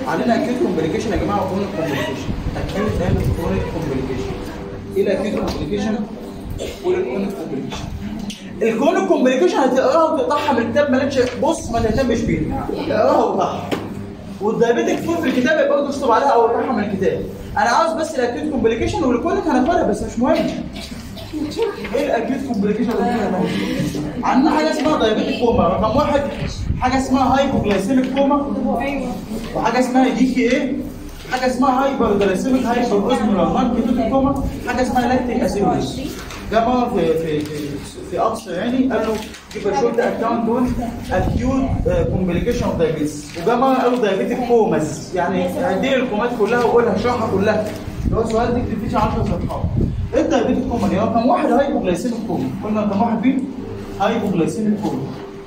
عندنا اكيوت كومبليكيشن يا جماعه وكرونيك كومبليكيشن اكيوت اند كرونيك كومبليكيشن ايه الاكيوت كومبليكيشن والكرونيك كومبليكيشن الكرونيك كومبليكيشن هتقراها وتقطعها من الكتاب مالكش بص ما تهتمش بيها اقراها وقطعها والدايبيتك فود في الكتاب يبقى برضه اشطب عليها او اقطعها من الكتاب انا عاوز بس الاكيوت كومبليكيشن والكرونيك هناخدها بس مش مهم ايه الاكيوت كومبليكيشن عندنا حاجه اسمها دايابيتك كوما رقم واحد حاجه اسمها هايبوجلايسيميك كوما ايوه وحاجه اسمها دي كي ايه حاجه اسمها هايبر جلايسيميك هايبر اوزمولار ماركتيك كوما حاجه اسمها لاكتيك اسيدوز جابها في في في في اقصى يعني قال له جيب شورت اكونت دول اكيوت كومبليكيشن اوف دايابيتس وجابها قالوا دايابيتك كوماز يعني عدي الكومات كلها وقولها اشرحها كلها اللي هو سؤال تكتب فيه 10 صفحات ايه الدايابيتك كوما دي رقم واحد هايبوجلايسيميك كوما قلنا رقم واحد فيه هايبوجلايسيميك كوما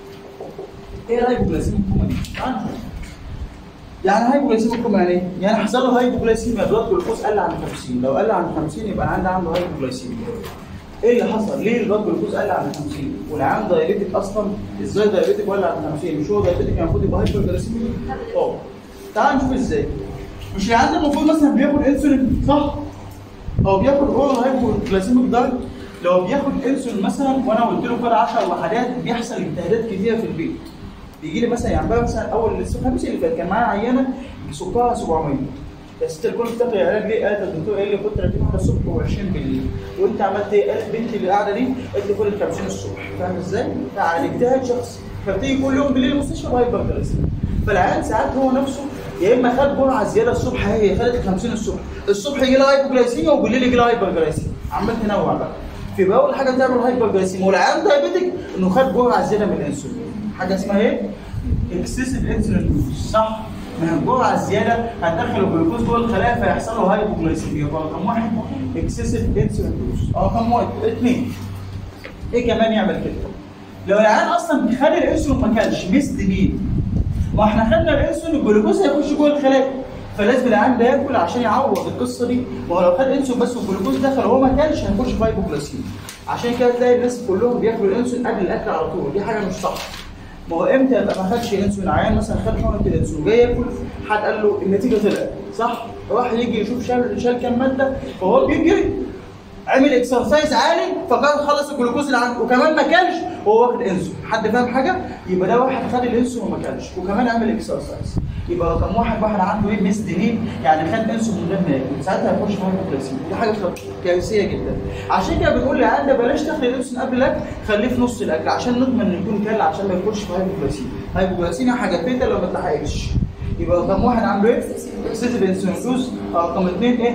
ايه الهايبوجلايسيميك كوما دي؟ تعال نشوف. يعني هايبوجلايسيميك كوما يعني ايه؟ يعني حصل له هايبوجلايسيميا بلاد جلوكوز قل عن 50 لو قل عن 50 يبقى العيان ده عنده هايبوجلايسيميا ايه اللي حصل؟ ليه البلاد جلوكوز قل عن 50 والعيان دايابيتك اصلا ازاي دايابيتك ولا عن 50 مش هو دايابيتك يعني المفروض يبقى هايبوجلايسيميا؟ اه تعال نشوف ازاي مش العيان ده المفروض مثلا بياخد انسولين صح؟ هو بياخد اورال هايبوجلايسيميك دايت لو بياخد انسولين مثلا وانا قلت له كده 10 وحدات بيحصل اجتهادات كتيره في البيت بيجي لي مثلا يعني بقى مثلا اول الخميس اللي فات كان معايا عيانه سكرها 700 يا ست الكل بتاخد العلاج ليه؟ قالت الدكتور قال لي خد 30 واحده الصبح و20 بالليل وانت عملت ايه؟ قالت بنتي اللي قاعده دي قالت لي خد ال 50 الصبح فاهم ازاي؟ يعني اجتهاد شخصي فبتيجي كل يوم بالليل المستشفى هايبر جلايسيميا فالعيان ساعات هو نفسه يا اما خد جرعه زياده الصبح هي خدت ال 50 الصبح الصبح يجي لها هايبوجلايسيميا وبالليل يجي لها هايبرجلايسيميا عمال تنوع بقى في اول حاجه تعمل هايبرجلايسيميا والعيان دايبيتك انه خد جرعه زياده من الانسولين حاجه اسمها ايه؟ اكسسيف انسولين دوز صح؟ من الجرعه الزياده هتدخل الجلوكوز جوه الخلايا فيحصل له هايبوجلايسيميا يبقى رقم واحد اكسسيف انسولين دوز رقم واحد اثنين ايه كمان يعمل كده؟ لو العيان اصلا خد الانسولين ما كانش مسد مين؟ ما احنا خدنا الانسولين الجلوكوز هيخش جوه الخلايا فلازم العيان ده ياكل عشان يعوض القصه دي ما هو لو خد انسولين بس والجلوكوز دخل وهو ما كانش هيخش في هايبوجلايسيميا عشان كده تلاقي الناس كلهم بياكلوا الانسولين قبل الاكل على طول دي حاجه مش صح ما هو امتى يبقى ما خدش انسولين عيان مثلا خد حقنه الانسولين جاي ياكل حد قال له النتيجه طلعت صح؟ راح يجي يشوف شال شال كام ماده فهو بيجري عمل اكسرسايز عالي فكان خلص الجلوكوز اللي عنده وكمان ما كانش وهو واخد انسولين حد فاهم حاجه؟ يبقى ده واحد خد الانسولين وما كانش وكمان عمل اكسرسايز يبقى رقم واحد واحد عنده ايه ميس دينين يعني خد انسولين من غير ما ياكل ساعتها هيخش في هايبوكلاسيميا دي حاجه كارثيه جدا عشان كده بنقول للعيال ده بلاش تاخد الانسولين قبل الاكل خليه في نص الاكل عشان نضمن انه يكون كل عشان ما يخش في هايبوكلاسيميا هايبوكلاسيميا حاجه فيتا لو ما اتلحقتش يبقى رقم واحد عنده ايه؟ اكسسيف انسولين دوز رقم اثنين ايه؟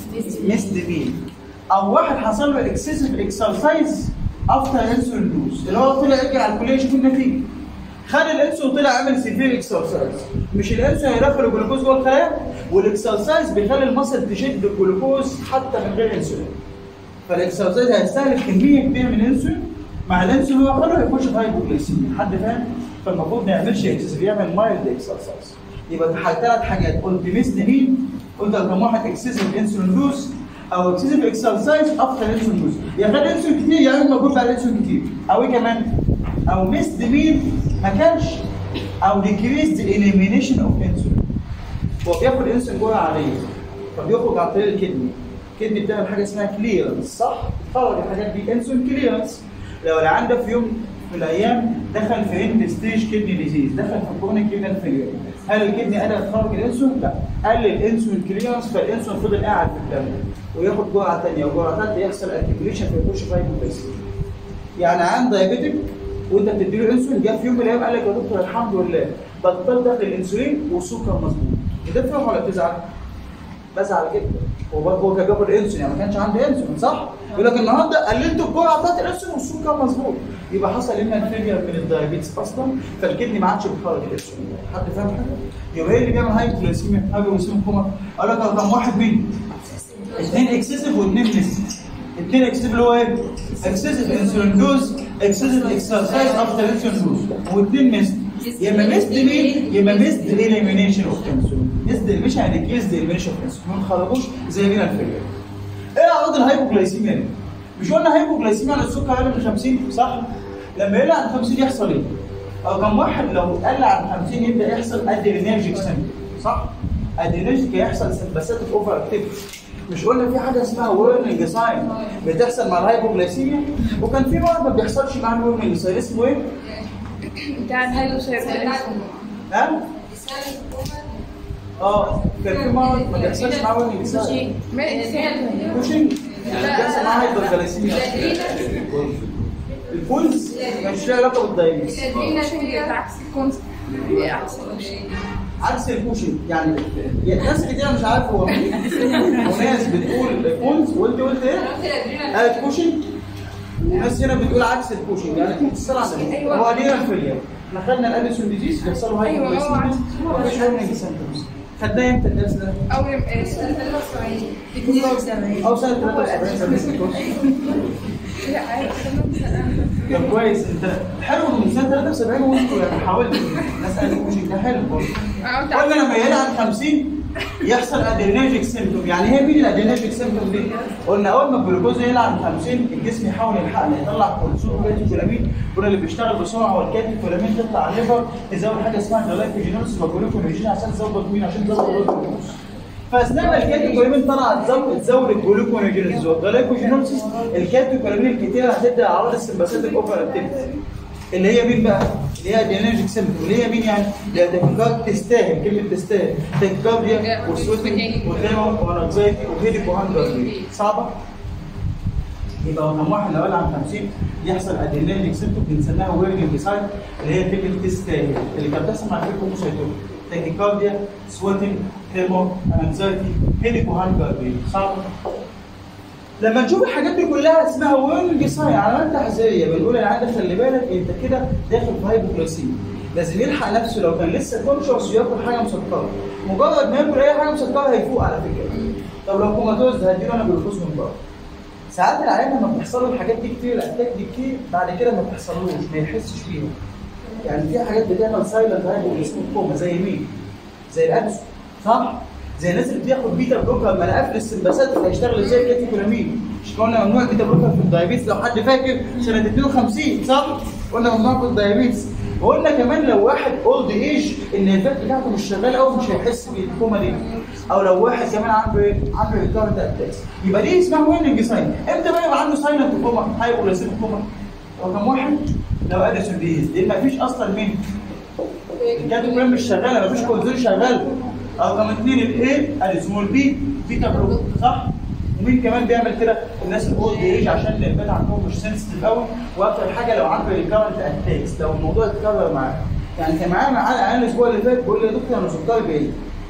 ميس دينين او واحد حصل له اكسسيف اكسرسايز افتر انسولين دوز اللي هو طلع يجري على الكليه يشوف النتيجه خد الانسولين طلع عمل سيفير اكسرسايز مش الانسولين هيدخل الجلوكوز جوه الخلايا والاكسرسايز بيخلي المصل تشد الجلوكوز حتى من غير انسولين فالاكسرسايز هيستهلك كميه كبيره من الانسولين مع الانسولين هو خده هيخش في هايبوجلايسيميا حد فاهم فالمفروض ما يعملش اكسسيف يعمل مايلد اكسرسايز يبقى ثلاث حاجات قلت ميس مين قلت رقم واحد اكسسيف انسولين دوز او اكسسيف اكسرسايز افتر انسولين دوز يا خد انسولين كتير يا اما موجود بعد انسولين كتير او ايه كمان او ميس مين ما كانش او decreased elimination of insulin هو بياخد انسولين جرعه عاديه فبيخرج عن طريق الكدني الكدني بتعمل حاجه اسمها كليرنس صح؟ تخرج الحاجات دي انسولين كليرنس لو العيان ده في يوم من الايام دخل في اند ستيج كدني ديزيز دخل في كرونيك كدني فيلير هل الكدني قادر تخرج الانسولين؟ لا قلل الانسولين كليرنس فالانسولين فضل قاعد في الدم وياخد جرعه ثانيه وجرعه ثالثه يحصل اكيميليشن فيخش في هايبوتنسيون يعني عيان دايابيتك وانت بتدي له انسولين جه في يوم من الايام قال لك يا دكتور الحمد لله بطلت اخد الانسولين والسكر مظبوط بتفرح ولا بتزعل؟ بزعل جدا هو برضه هو كان بياخد انسولين يعني ما كانش عنده انسولين صح؟ يقول لك النهارده قللت الجرعه بتاعت الانسولين والسكر مظبوط يبقى حصل لنا فيلير من الدايابيتس اصلا فالكدني ما عادش بيخرج الانسولين حد فاهم حاجه؟ يبقى ايه اللي بيعمل هايبوغليسيميا هايبوغليسيميا كوما؟ قال لك رقم واحد مين؟ اثنين اكسسيف واثنين ميس اثنين اكسسيف اللي هو ايه؟ اكسسيف انسولين دوز اكسسيف اكسرسايز افتر انسولين دوز واثنين ميس يا اما ميس مين يا اما ميس اليمينيشن اوف انسولين ميس مش يعني كيس اليمينيشن اوف انسولين ما تخرجوش زي بينا الفكره ايه اعراض الهايبوغلايسيميا دي؟ مش قلنا هايبوغلايسيميا على السكر اقل من 50 صح؟ لما يقل عن 50 يحصل ايه؟ رقم واحد لو قل عن 50 يبدا يحصل ادرينرجيك سيمبتوم صح؟ ادرينرجيك هيحصل سمباثيك اوفر اكتيفيتي مش قلنا في حاجه اسمها ويرنينج ساين بتحصل مع الهايبوغليسيميا وكان في مرض ما بيحصلش مع الويرنينج ساين اسمه ايه؟ بتاع الهايبوثايرويدزم ها؟ اه كان في مرض ما بيحصلش مع ويرنينج ساين كوشنج يعني بيحصل معاه هايبوغليسيميا الكونز مش ليه علاقه بالدايبيتس عكس الكونس عكس الكونس عكس الكوشنج يعني ناس كتير مش عارف هو مين وناس بتقول كونز وانت قلت ايه؟ قالت كوشنج وناس هنا بتقول عكس الكوشنج يعني دي بتتصل على هو ليه انفيليا احنا خدنا الاديسون ديزيز بيحصل له أيوة، هو هايبوغليسيميا عكس- هو مفيش هورمونج سيمبتومز خدناه امتى الدرس ده؟ أول آه، سنة 73 او سنه 73 لا عارف سنة طب كويس انت حلو من سنه 73 وانتوا يعني حاولتوا نسال الكوشنج ده حلو برضه أنا قلت قلنا لما يقل عن 50 يحصل ادرينرجيك سيمتوم يعني هي مين الادرينرجيك سيمتوم دي؟ قلنا اول ما الجلوكوز يقل عن 50 الجسم يحاول يلحقنا يطلع كورتيزون وكاتيكولامين قلنا اللي بيشتغل بسرعه هو الكاتيكولامين تطلع على الليفر تزود حاجه اسمها جلايكوجينوس وجلوكونيجين عشان تظبط مين عشان تظبط الجلوكوز فاثناء ما الكاتيكولامين طلع تزود تزود الجلوكونيجينوس والجلايكوجينوس الكاتيكولامين الكتير هتبدا اعراض السمباثيك اوفر اكتيفيتي اللي هي مين بقى؟ اللي هي ديناميك سيمبتوم اللي هي مين يعني؟ اللي هي تكنيكات تستاهل كلمه تستاهل تكنيكارديا وسويتنج ودايما وانكزايتي وهيديك وهاندر صعبه؟ يبقى رقم واحد لو قال عن 50 يحصل ادريناليك سيمتوم بنسميها ويرنينج ساين اللي هي كلمه تستاهل اللي كانت بتحصل مع الفيكوموسايتوم تكنيكارديا سويتنج تيرمو انكزايتي هيديك وهاندر صعبه؟ لما نشوف الحاجات دي كلها اسمها ويرنج ساين علامات تحذيريه بنقول العيان ده خلي بالك انت كده داخل في هايبوكلاسيميا لازم يلحق نفسه لو كان لسه كونشوس وياكل حاجه مسكره مجرد ما ياكل اي حاجه مسكره هيفوق على فكره طب لو كوماتوز هديله انا جلوكوز من بره ساعات العيان لما بتحصل له الحاجات دي كتير الاتاك دي كتير بعد كده ما بتحصلوش ما يحسش بيها يعني في حاجات بتعمل سايلنت هايبوكلاسيميا كوما زي مين؟ زي الادسون صح؟ زي الناس اللي بتاخد بيتا بلوكر لما انا قافل السمباسات هيشتغل ازاي الكاتيكولامين مش قلنا ممنوع بيتا بلوكر في الدايابيتس لو حد فاكر سنه 52 صح؟ قلنا ممنوع في الدايابيتس وقلنا كمان لو واحد اولد ايج ان الفات بتاعته مش شغاله قوي مش هيحس بالكوما دي او لو واحد كمان عنده ايه؟ عنده ريكارنت اتاكس يبقى دي اسمها ويننج ساين امتى بقى يبقى عنده سايلنت كوما هايبوغلاسيميك كوما رقم واحد لو اديسون ديز لان مفيش اصلا مين الكاتيكولام مش شغاله مفيش كونزول شغال رقم اثنين الايه السمول بي بيتا بلوك صح؟ ومين كمان بيعمل كده؟ الناس الاولد ايج عشان البيت عندهم مش سنسيتيف قوي واكتر حاجه لو عنده ريكارنت اتاكس لو الموضوع اتكرر معاه يعني كان معايا معانا الاسبوع اللي فات بيقول لي يا دكتور انا سكري بيقل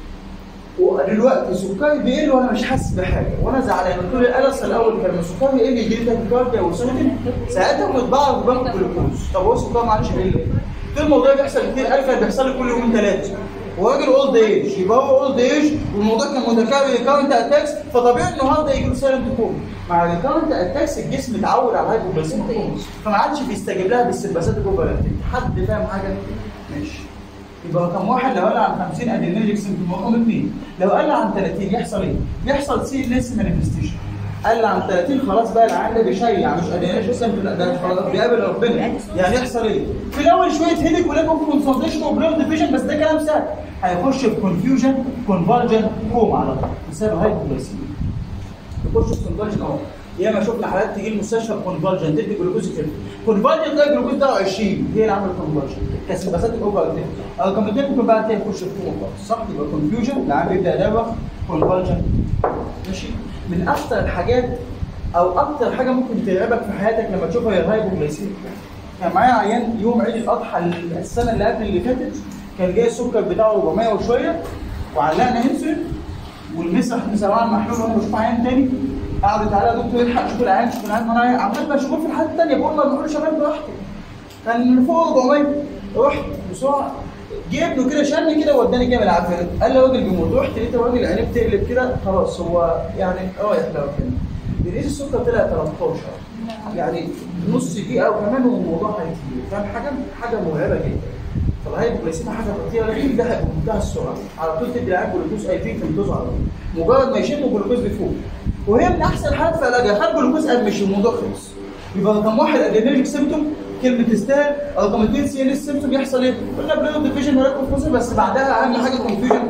ودلوقتي سكري بيقل وانا مش حاسس بحاجه وانا زعلان قلت له القلص الاول كان سكري يقل يجي لي تاكيكارديا وسودن ساعتها كنت بعرف باخد جلوكوز طب هو السكر معلش بيقل ليه؟ قلت له الموضوع بيحصل كتير قال كان بيحصل لي كل يومين ثلاثه وراجل اولد ايج يبقى هو اولد ايج والموضوع كان متكرر ريكارنت اتاكس فطبيعي النهارده يجي له سايلنت كوم مع ريكارنت اتاكس الجسم اتعود على الهايبوغليسيميك كوم فما عادش بيستجيب لها بالسمباسات اوفر حد فاهم حاجه؟ ماشي يبقى رقم واحد لو قل عن 50 ادريناليك سيمتوم رقم اثنين لو قل عن 30 يحصل ايه؟ يحصل سي ان اس مانيفستيشن قل عن 30 خلاص بقى العيان ده بيشيع مش ادريناليك سيمتوم لا ده خلاص بيقابل ربنا يعني يحصل ايه؟ في الاول شويه هيدك ولكن كونسنتريشن وبريم ديفيجن بس ده كلام سهل هيخش في كونفيوجن كونفرجن كوم على طول بسبب هايبوغليسيميا يخش في كونفرجن اهو ياما شفنا حالات تيجي المستشفى كونفرجن تدي جلوكوز كده كونفرجن تلاقي الجلوكوز بتاعه 20 هي اللي عملت كونفرجن كسباسات الاوفر اكتيف رقم اثنين ممكن بعد كده يخش في كوما خالص صح يبقى كونفيوجن العيان بيبدا يدوخ كونفرجن ماشي من اكثر الحاجات او اكثر حاجه ممكن ترعبك في حياتك لما تشوفها هي الهايبوغليسيميا كان معايا عيان يوم عيد الاضحى السنه اللي قبل اللي فاتت كان جاي السكر بتاعه 400 وشويه وعلقنا انسولين والمسح مسواه محلول وانا بشوف عيان تاني قعدوا تعالى يا دكتور الحق شوف العيان شوف العيان وانا عمال بشوفه في الحته الثانيه بقول له المحلول شغال براحتي كان فوق 400 رحت بسرعه جه ابنه كده شالني كده ووداني كده بالعافيه قال لي الراجل بيموت رحت لقيت الراجل عينيه بتقلب كده خلاص هو يعني رايح لو كده لقيت السكر طلع 13 يعني نص دقيقه وكمان والموضوع هيطير فاهم حاجه حاجه مرعبه جدا فالهايبوغليسيميا حاجه خطيره لكن ده بمنتهى السرعه على طول تدي العيان جلوكوز اي في تنتظر على طول مجرد ما يشم الجلوكوز بيفوق وهي من احسن الحالات في علاجها خد جلوكوز قد مش الموضوع خلص يبقى رقم واحد ادريناليك سيمتوم كلمه تستاهل رقم اثنين سي ان اس سيمتوم يحصل ايه؟ قلنا بلاد ديفيجن ولا كونفوجن بس بعدها اهم حاجه كونفيوجن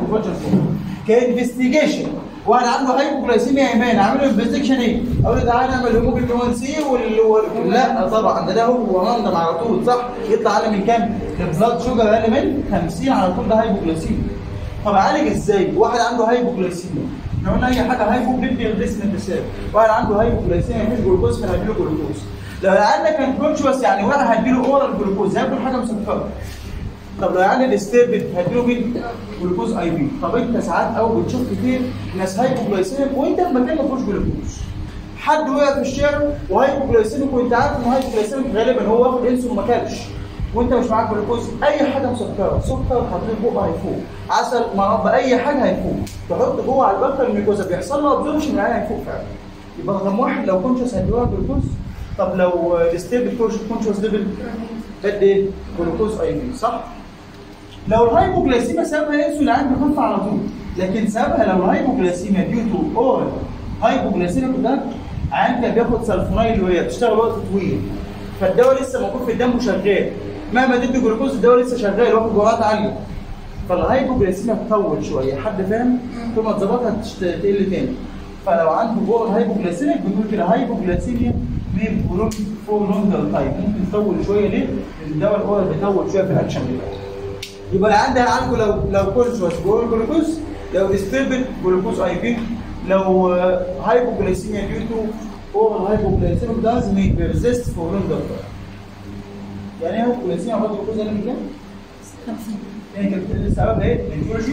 كونفرجن فورم كانفستيجيشن واحد عنده هايبوجلايسيميا ايمان اعمل له انفستيجيشن ايه؟ اقول له تعالى نعمل هيموجلوبين 1 سي وال لا طبعا ده ده هو راندم على طول صح يطلع اقل من كام؟ البلاد شوجر اقل من 50 على طول ده هايبوجلايسيميا طب اعالج ازاي؟ واحد عنده هايبوجلايسيميا احنا قلنا اي حاجه هايبوجليبيا ريسك مثال واحد عنده هايبوجلايسيميا مفيش جلوكوز فهنديله جلوكوز لو العيان كان كونشوس يعني واحد هديله اورال جلوكوز هياكل حاجه مسكره طب لو يعني الاستيبل هديله مين؟ جلوكوز اي بي طب انت ساعات او بتشوف كتير ناس هايبوجلايسيميك وانت في مكان ما فيهوش جلوكوز حد وقع في الشارع وهايبوجلايسيميك وانت عارف انه هايبوجلايسيميك غالبا هو واخد انسولين وما كلش وانت مش معاك جلوكوز اي حاجه مسكره سكر حطيت بقه هيفوق عسل مربى اي حاجه هيفوق تحط جوه على البكر الميكوزا بيحصل له ابزوربشن العيان هيفوق فعلا يبقى رقم واحد لو كونشس هيديله جلوكوز طب لو الستيبل كونشس ليفل قد ايه؟ جلوكوز اي بي صح؟ لو الهايبوجلايسيميا سببها انسولين العين بيخف على طول لكن سببها لو الهايبوجلايسيميا ديو تو اورال هايبوجلايسيميك ده عين كان بياخد سلفونايل وهي بتشتغل وقت طويل فالدواء لسه موجود في الدم وشغال مهما تدي جلوكوز الدواء لسه شغال واخد جرعات عاليه فالهايبوجلايسيميا تطول شويه حد فاهم؟ طول ما تظبطها تشت- تقل تاني فلو عنده اورال هايبوجلايسيميك بنقول كده هايبوجلايسيميا مين بروك فور لونجر تايم ممكن تطول شويه ليه؟ لان الدواء الاورال بيطول شويه في الاكشن بتاعه يبقى اللي عندي هعالجه لو لو كونشوس جوه جلوكوز لو ديستربد جلوكوز اي بي لو هايبوجلايسيميا ديو تو اور هايبوجلايسيميك داز مي بيرزيست فور لونجر تايم يعني ايه هايبوجلايسيميا برضه جلوكوز اقل من كام؟ 50 يعني كانت السبب ايه؟ النيورولوجي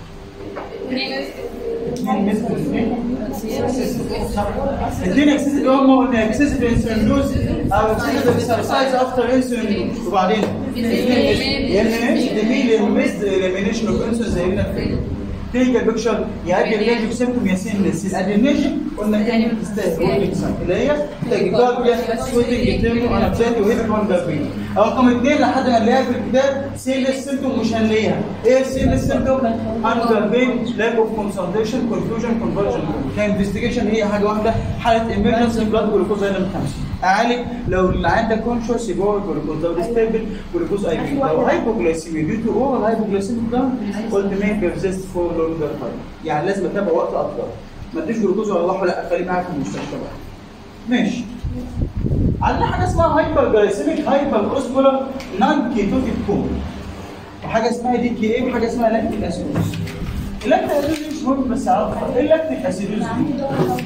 اثنين مثل الاثنين اكسسيف اللي هم قلنا اكسسيف انسولين دوز او اكسسيف اكسرسايز افتر انسولين دوز وبعدين اليمينيشن اليمينيشن اوف انسولين زي ما قلنا كلينيكال بيكشر يا ادرينرجيك سيمتوم يا سينلس الادرينرجيك قلنا كلمه تستاهل اللي هي تاكيكارديا سويتنج تيرمو انابزاتي وهيد كوندابين رقم اثنين لحد ما نلاقيها في الكتاب سينلس سيمتوم مش هنلاقيها ايه السينلس سيمتوم؟ هانجر بين لاك اوف كونسنتريشن كونفيوجن كونفرجن كانفستيجيشن هي حاجه واحده حاله ايمرجنسي بلاد جلوكوز اقل من 50 اعالج لو اللي عندك كونشوس يبقى هو جلوكوز لو ديستيبل جلوكوز اي بي لو هايبوجلايسيميا ديو تو اورال هايبوجلايسيميك ده قلت مين بيرزيست فور لونجر تايم يعني لازم اتابع وقت اطول ما اديش جلوكوز ولا اروح لا خليه معاك في المستشفى بقى ماشي عندنا حاجه اسمها هايبر جلايسيميك هايبر اوسمولار نان كيتوتيك كوم وحاجه اسمها دي كي اي وحاجه اسمها لاكتيك اسيدوز اللاكتيك اسيدوز مش مهم بس اعرفها ايه اللاكتيك اسيدوز دي؟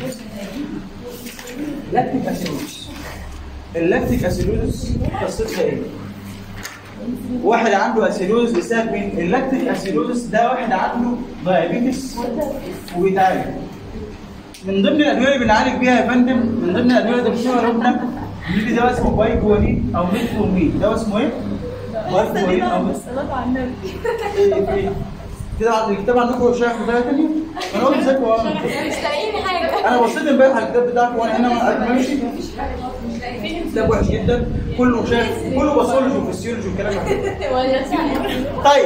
لاكتيك اسيدوز اللاكتيك اسيدوز قصتها ايه؟ واحد عنده اسيدوز بسبب مين؟ اللاكتيك اسيدوز ده واحد عنده دايابيتس وبيتعالج من ضمن الادويه اللي بنعالج بيها يا فندم من ضمن الادويه اللي بنشتغل ربنا بيجي دواء اسمه بايجوانين او ميتفورمين دواء اسمه ايه؟ بايجوانين او الصلاة على النبي إيه إيه؟ كده عند الكتاب عندكم شرح بتاعه تاني؟ انا قلت ازيكم يا ولد؟ مش لاقيين حاجة انا بصيت امبارح على الكتاب بتاعكم وانا هنا قبل ما امشي كتاب وحش جدا كله شايف كله باثولوجي وفسيولوجي والكلام ده ولا طيب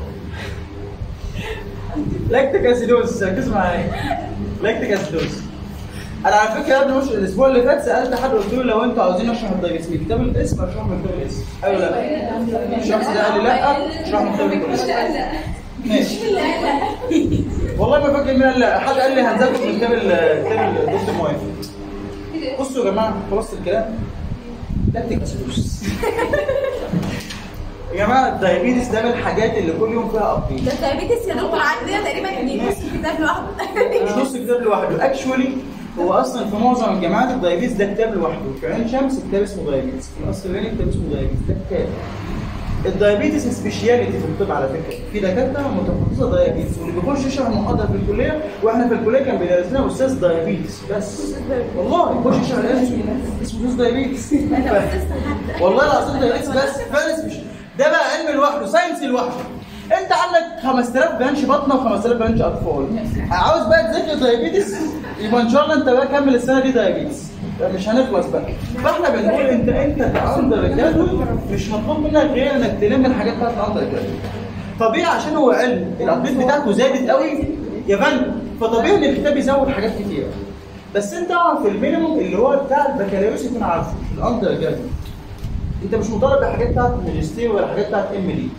لاكتيك اسيدوز ركز معايا لاكتيك اسيدوز انا على فكره قبل مش الاسبوع اللي فات سالت حد قلت له لو انتوا عاوزين اشرح الدايجست من كتاب الاسم اشرح من كتاب الاسم ايوه لا الشخص ده قال لي لا اشرح من كتاب الاسم ماشي والله ما فاكر مين قال لا حد قال لي هنذاكر من كتاب ال- كتاب الدكتور موافق بصوا يا جماعه خلصت الكلام لاكتيك اسيدوز يا جماعه الدايابيتس ده من الحاجات اللي كل يوم فيها ابديت ده الدايابيتس يا دكتور عندنا تقريبا يعني نص الكتاب لوحده مش نص كتاب لوحده اكشولي هو اصلا في معظم الجامعات الدايابيتس ده كتاب لوحده في عين شمس كتاب اسمه دايابيتس في القصر العيني كتاب اسمه دايابيتس ده كتاب الدايابيتس سبيشاليتي في الطب على فكره في دكاتره متخصصه دايابيتس واللي بيخش يشرح محاضره في الكليه واحنا في الكليه كان بيدرس لنا استاذ دايابيتس بس والله يخش يشرح اسمه اسمه استاذ دايابيتس والله العظيم دايابيتس بس فارس مش ده بقى علم لوحده ساينس لوحده انت عندك 5000 بنش بطنه و5000 بنش اطفال عاوز بقى تذاكر دايابيتس يبقى ان شاء الله انت بقى كمل السنه دي دايابيتس مش هنخلص بقى فاحنا بنقول انت انت كاندر الجدول مش مطلوب منك غير انك تلم الحاجات بتاعت الاندر الجدول طبيعي عشان هو علم الابديت بتاعته زادت قوي يا فندم فطبيعي ان الكتاب يزود حاجات كتير بس انت اعرف المينيموم اللي هو بتاع البكالوريوس يكون عارفه الاندر جراديويت انت مش مطالب بالحاجات بتاعت الماجستير ولا الحاجات بتاعت ام دي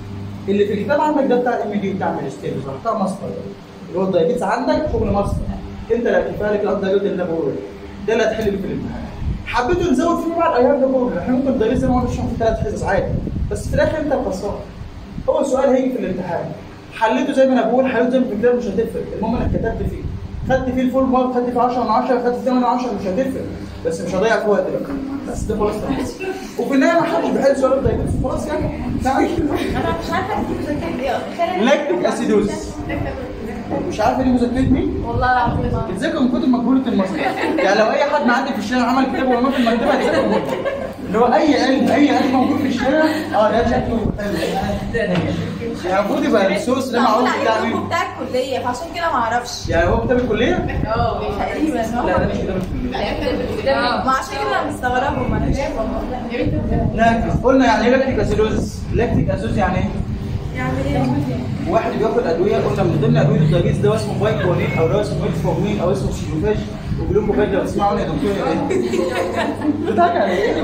اللي في الكتاب عندك ده بتاع ام دي بتاع ماجستير بتاع ماستر اللي هو الدايابيتس عندك شغل ماستر انت اللي هتكفي لك الارض اللي انا بقوله ده اللي هتحل بيه في الامتحان حبيتوا نزود فيه بعض ايام ده كله احنا ممكن الدايابيتس زي ما قلنا نشرح في ثلاث حصص عادي بس في الاخر انت الخسران هو سؤال هيجي في الامتحان حليته زي ما انا بقول حليته زي ما في الكتاب مش هتفرق المهم انك كتبت فيه خدت فيه الفول مارك خدت فيه 10 من 10 خدت فيه 8 من 10 مش هتفرق بس مش هضيع في وقت بقى بس ده خلاص تمام وفي النهايه ما حدش بيحل سؤال الدايابيتس خلاص يعني تعالى انا مش عارفه دي مذاكره ايه لاكتيك اسيدوز مش عارفه دي مذاكره مين؟ والله العظيم ما بتذاكر من كتب مجهوله المصدر يعني لو اي حد معدي في الشارع عمل كتاب وما في المكتبه هتذاكر من كتب. اللي هو اي علم اي علم موجود في الشارع اه ده شكله حلو يعني المفروض يبقى السورس اللي انا عاوز بتاع عليه مين؟ بتاع الكليه فعشان كده ما اعرفش يعني هو كتاب الكليه؟ اه تقريبا لا ده مش كتاب الكليه ما عشان كده انا مستغربه ما انا مش فاهمه لاكتيك قلنا يعني ايه لاكتيك اسيدوز؟ لاكتيك اسيدوز يعني ايه؟ يعمل ايه؟ واحد بياخد ادويه قلنا من ضمن ادويه الدايبيتس ده اسمه بايكونين او ده اسمه ميتفورمين او اسمه سيلوفاج وجلوكوفاج لو تسمعوا يا دكتور ايه؟ بتضحك على ايه؟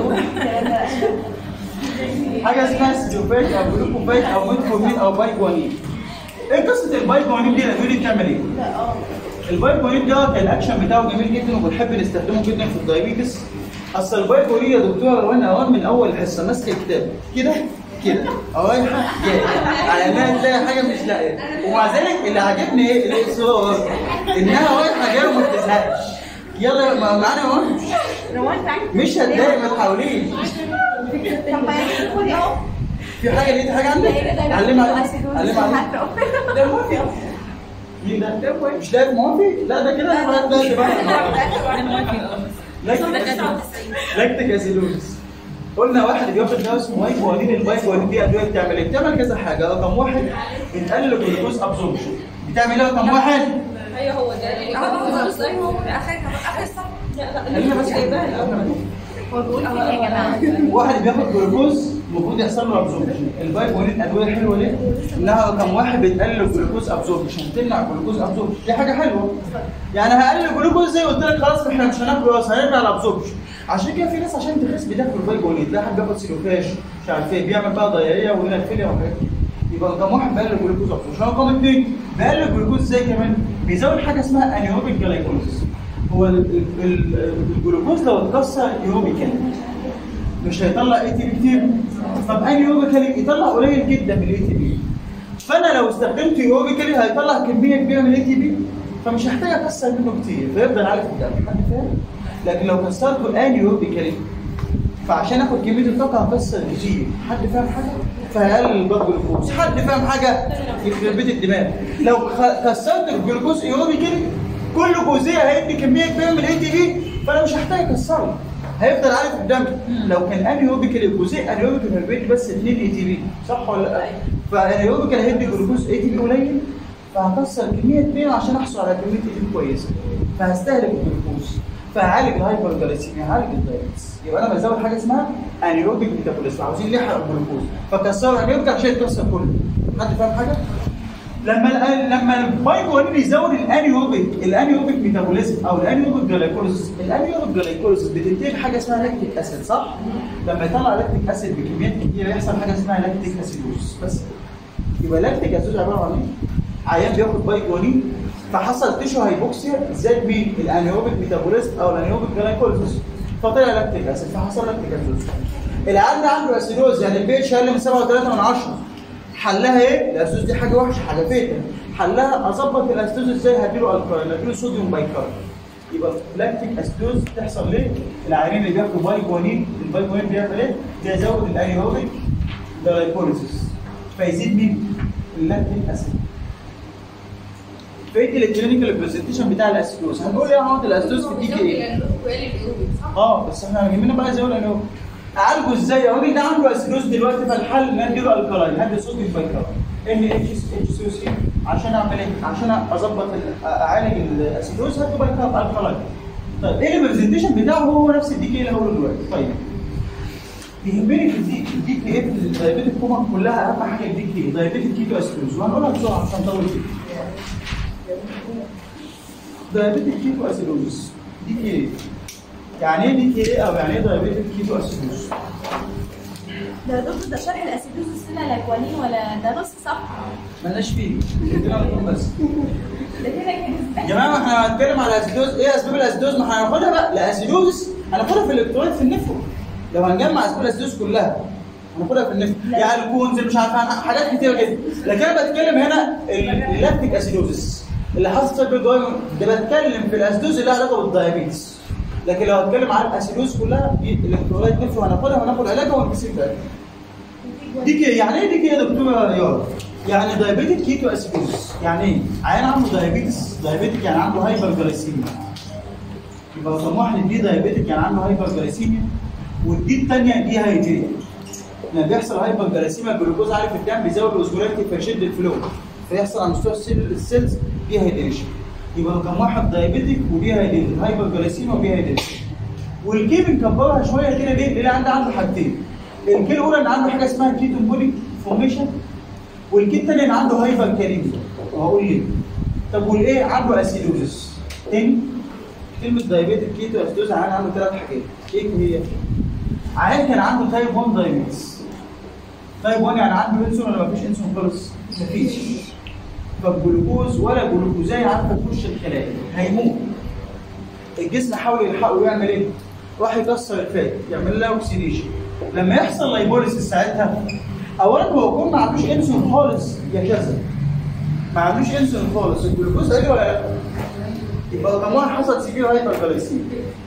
حاجه اسمها سيلوفاج او جلوكوفاج او ميتفورمين او بايكونين. ايه قصه البايكونين دي الادويه دي بتعمل ايه؟ البايكونين ده الاكشن بتاعه جميل جدا وبنحب نستخدمه جدا في الدايبيتس اصل البايكونين يا دكتوره لو انا اوان من اول حصه ماسك الكتاب كده كده رايحه جايه على انها تلاقي حاجه مش لاقيه ومع ذلك اللي عاجبني ايه الاصرار انها رايحه جايه وما بتزهقش يلا ما- معانا اهو مش هتضايق ما تحاوليش طب ما يعني خدي اهو في حاجه لقيت حاجه عندك علمها عليك علمها عليك ده موافق مين ده؟ مش لاقي موافي؟ لا ده كده انا بقى ده بقى لاكتيك اسيدوز قلنا واحد بياخد دواء اسمه بايكوالين البايكوالين دي ادويه بتعمل ايه؟ بتعمل كذا حاجه رقم واحد بتقلل الجلوكوز ابزوربشن بتعمل ايه رقم واحد؟ ايوه هو ده اللي اهو ازاي هو اخر اخر صف خلينا بس هو بيقول ايه يا جماعه واحد بياخد جلوكوز المفروض يحصل له ابزوربشن البايكوالين ادويه حلوه ليه؟ انها رقم واحد بتقلل الجلوكوز ابزوربشن تمنع الجلوكوز ابزوربشن دي حاجه حلوه يعني هقلل الجلوكوز زي قلت لك خلاص احنا مش هناكل خلاص هنرجع الابزوربشن عشان كده في ناس عشان تخس بتاكل البايكوالين تلاقي حد بياخد سيلوفاج مش عارف ايه بيعمل بقى ضياريه وهنا الفيليا وحاجات كده. يبقى رقم واحد بقلل الجلوكوز ابزوربشن رقم اثنين بقلل الجلوكوز ازاي كمان بيزود حاجه اسمها انيروبيك جلايكوز هو ال- ال- ال- الجلوكوز لو اتكسر ايروبيكال مش هيطلع اي تي بي كتير طب انيروبيكالي يطلع قليل جدا من الاي تي بي فانا لو استخدمت ايروبيكالي هيطلع كميه كبيره من الاي تي بي فمش هحتاج اكسر منه كتير فيفضل عارف الدم حد فاهم لكن لو كسرته انيروبيكالي فعشان اخد كميه الطاقه هكسر كتير حد فاهم حاجه فهقلل البلد جلوكوز حد فاهم حاجه يخرب بيت الدماغ لو خ- كسرت الجلوكوز ايروبيكالي كل جزئيه هيدي كميه كبيره من الاي تي بي فانا مش هحتاج اكسره هيفضل عارف الدم لو كان انيوبيكال الجزء انيوبيكال هيدي بس 2 اي تي بي صح ولا لا؟ فانيوبيكال هيدي جلوكوز اي تي بي قليل فهكسر كميه 2 عشان احصل على كميه اي تي بي كويسه فهستهلك الجلوكوز فهعالج الهايبر جلايسيميا هعالج الدايبيتس يبقى انا بزود حاجه اسمها انيوبيك ميتابوليزم عاوزين نحرق الجلوكوز فكسروا انيوبيك عشان يتكسر كله حد فاهم حاجه؟ لما ال- لما البايكوالين يزود الانيوبيك الانيوبيك ميتابوليزم او الانيوبيك جلايكوليسيس الانيوبيك جلايكوليسيس بتنتج حاجه اسمها لاكتيك اسيد صح؟ لما يطلع لاكتيك اسيد بكميات كتيره يحصل حاجه اسمها لاكتيك اسيدوز بس يبقى لاكتيك اسيد عباره عن ايه؟ عيان بياخد بايكوالين فحصل تيشو هايبوكسيا زاد مين؟ الانيوبيك ميتابوليزم او الانيوبيك جلايكوليسيس فطلع لاكتيك اسيد فحصل لاكتيك اسيدوز العيان ده عنده اسيدوز يعني البي اتش اقل من 7.3 من 10 حلها ايه؟ الاسيدوز دي حاجه وحشه حاجه فيتا حلها اظبط الاسيدوز ازاي هديله الكالين هديله صوديوم بايكارب يبقى لاكتيك اسيدوز تحصل ليه؟ العيانين اللي بياخدوا بايكوانين البايكوانين بيعمل ايه؟ بيزود الانيوبيك جلايكوليسيس فيزيد مين؟ اللاكتيك اسيد فين الكلينيكال برزنتيشن بتاع الاسيدوز هنقول ايه عملت الاسيدوز في الدي كي ايه؟ اه بس احنا يهمنا بقى زي ما قلنا اعالجه ازاي؟ الراجل ده عنده اسيدوز دلوقتي فالحل ان اديله الكلاين هدي صوديوم بايكارب ان اتش اتش سي سي عشان اعمل ايه؟ عشان اظبط ال- اعالج الاسيدوز هدي بايكارب الكلاين طيب ايه البرزنتيشن بتاعه هو نفس الدي كي اللي هقوله دلوقتي طيب يهمني في الدي الدي كي ايه في الدايابيتك كوما كلها اهم حاجه الدي كي دايابيتك كيتو اسيدوز وهنقولها بسرعه عشان نطول فيها دايابيتك كيتو اسيدوز دي كي ايه؟ يعني ايه دي كي ايه او يعني ايه دايابيتك كيتو اسيدوز؟ ده دكتور ده شرح الاسيدوز السنه الاكوانين ولا ده نص صفحه مالناش فيه كده نقول بس ده كده كده يا جماعه ما احنا هنتكلم على الاسيدوز ايه اسباب الاسيدوز ما احنا هناخدها بقى لا اسيدوز هناخدها في الالكترونات في النفو لو هنجمع اسباب الاسيدوز كلها هناخدها في النفو يعني الكونز مش عارف عن- حاجات كتيره جدا لكن انا بتكلم هنا ال- اللاكتيك اسيدوزس اللي حصل سبب الدوايم ده بتكلم في الاسيدوز اللي لها علاقه بالدايابيتس لكن لو هتكلم عن الاسيدوز كلها دي الالكترونات نفو هناخدها وناخد علاجها ونكسب بقى دي كده يعني ايه دي كده يا دكتوره رياض؟ يعني دايابيتك كيتو اسيدوز يعني ايه؟ عيان عنده دايابيتس دايابيتك يعني عنده هايبر جلايسيميا يبقى رقم واحد دي دايابيتك يعني عنده هايبر جلايسيميا والدي الثانيه دي هايدريت لما بيحصل هايبر جلايسيميا الجلوكوز عالي في الدم بيزود الاوزمولاريتي فيشد الفلو فيحصل على مستوى السيل السيلز دي هايدريشن يبقى رقم واحد دايابيتك ودي هايدريت هايبر جلايسيميا ودي هايدريت والكي بنكبرها شويه كده ليه؟ لان عنده عنده حاجتين الكي الاولى ان عنده حاجه اسمها كيتون بودي فورميشن والكي الثانيه ان عنده هايبر كاليميا وهقول ليه طب والايه عنده اسيدوزس تاني كلمه دايابيتك كيتو اسيدوز عيان عنده ثلاث حاجات ايه هي؟ عيان كان عنده تايب 1 دايابيتس تايب 1 يعني عنده انسولين ولا مفيش انسولين خالص؟ مفيش فالجلوكوز ولا جلوكوزايه عارفه تخش الخلايا هيموت الجسم حاول يلحقه ويعمل ايه؟ راح يكسر الفات يعمل لها اوكسيديشن لما يحصل لايبوليسيس ساعتها اولا هو يكون ما عندوش انسولين خالص يا كذا ما عندوش انسولين خالص الجلوكوز قل ولا لا؟ يبقى رقم واحد حصل سيفير هايبر جلايسيميا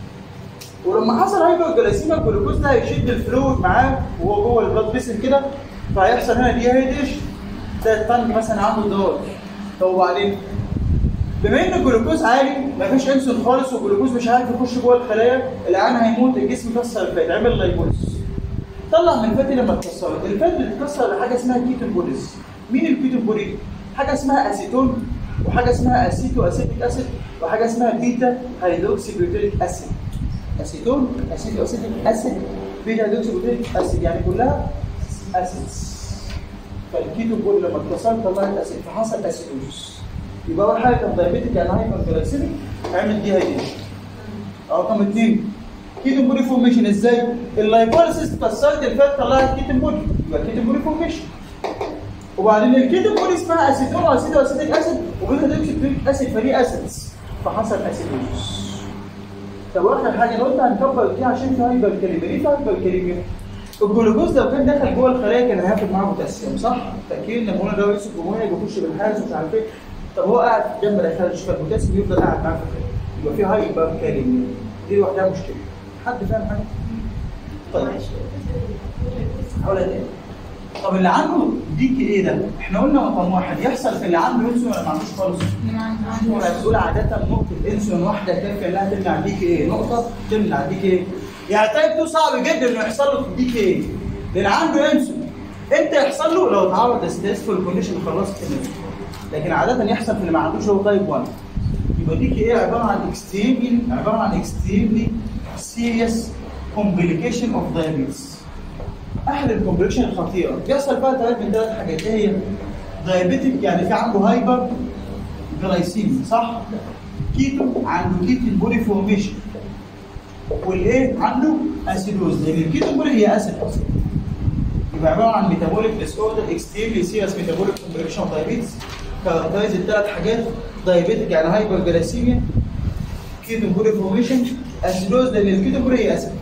ولما حصل هايبر جلايسيميا الجلوكوز ده هيشد الفلويد معاه وهو جوه البلاد فيسل كده فهيحصل هنا دي هيدش ده الطنج مثلا عنده دوار طب وبعدين بما ان الجلوكوز عالي مفيش انسولين خالص والجلوكوز مش عارف يخش جوه الخلايا العيان هيموت الجسم كسر الفات عمل لايبوليس طلع من الفات لما اتكسرت الفات بتتكسر بحاجه اسمها كيتون بوديز مين الكيتون بودي حاجه اسمها اسيتون وحاجه اسمها اسيتو اسيتيك اسيد وحاجه اسمها بيتا هيدروكسي بيوتيريك اسيد اسيتون اسيتو اسيتيك اسيد بيتا هيدروكسي بيوتيريك اسيد يعني كلها اسيدز فالكيتون بودي لما اتكسرت طلعت اسيد فحصل اسيدوز يبقى اول حاجه كان دايبيتك يعني هايبر جلايسيميك هيعمل دي هايدريشن رقم اثنين كيتون بودي فورميشن ازاي؟ اللايبوليسيس كسرت الفات طلعت كيتون بودي يبقى كيتون بودي فورميشن وبعدين الكيتون بودي اسمها اسيتون واسيتو اسيتيك اسيد وبيتا هيدروكسي اسيد فدي اسيدز فحصل اسيدوز طب اخر حاجه انا قلت هنكبر دي عشان في هايبر كاليميا ليه في هايبر كاليميا؟ الجلوكوز لو كان دخل جوه الخلايا كان هياخد معاه بوتاسيوم صح؟ فاكرين لما قلنا ده رئيس الجمهوريه بيخش بالحارس ومش عارف ايه طب هو قاعد جنب الخارج فالبوتاسيوم يفضل قاعد معاه في الخارج يبقى في هايبر كاليميا دي لوحدها مشكله حد فاهم حاجه؟ طيب هقولها تاني طب اللي عنده ديك ايه ده؟ احنا قلنا رقم واحد يحصل في اللي عنده انسولين ولا ما عندوش خالص؟ ولا تقول عادة نقطة انسولين واحدة كافية انها تمنع الديك ايه؟ نقطة تمنع الديك ايه؟ يعني تايب 2 صعب جدا انه يحصل له في الديك ايه؟ لان عنده انسولين امتى يحصل له؟ لو اتعرض لستريسفول كونديشن خلصت الانسولين لكن عادة يحصل في اللي ما عندوش هو تايب 1 يبقى ديك ايه عبارة عن اكستريملي عبارة عن اكستريملي سيريس كومبليكيشن اوف دايابيتس احد الكومبليكيشن الخطيره بيحصل فيها ثلاث من ثلاث حاجات ايه هي؟ دايابيتك يعني في عنده هايبر جلايسيميا صح؟ كيتو عنده كيتون بودي فورميشن والايه عنده اسيدوز لان الكيتون بودي هي اسيد اصلا يبقى عباره عن ميتابوليك ديس اوردر اكستريملي سيريس ميتابوليك كومبليكيشن اوف دايابيتس كاركترايز الثلاث حاجات دايابيتك يعني هايبر جلايسيميا كيتون بودي فورميشن اسيدوز لان الكيتون بودي هي اسيد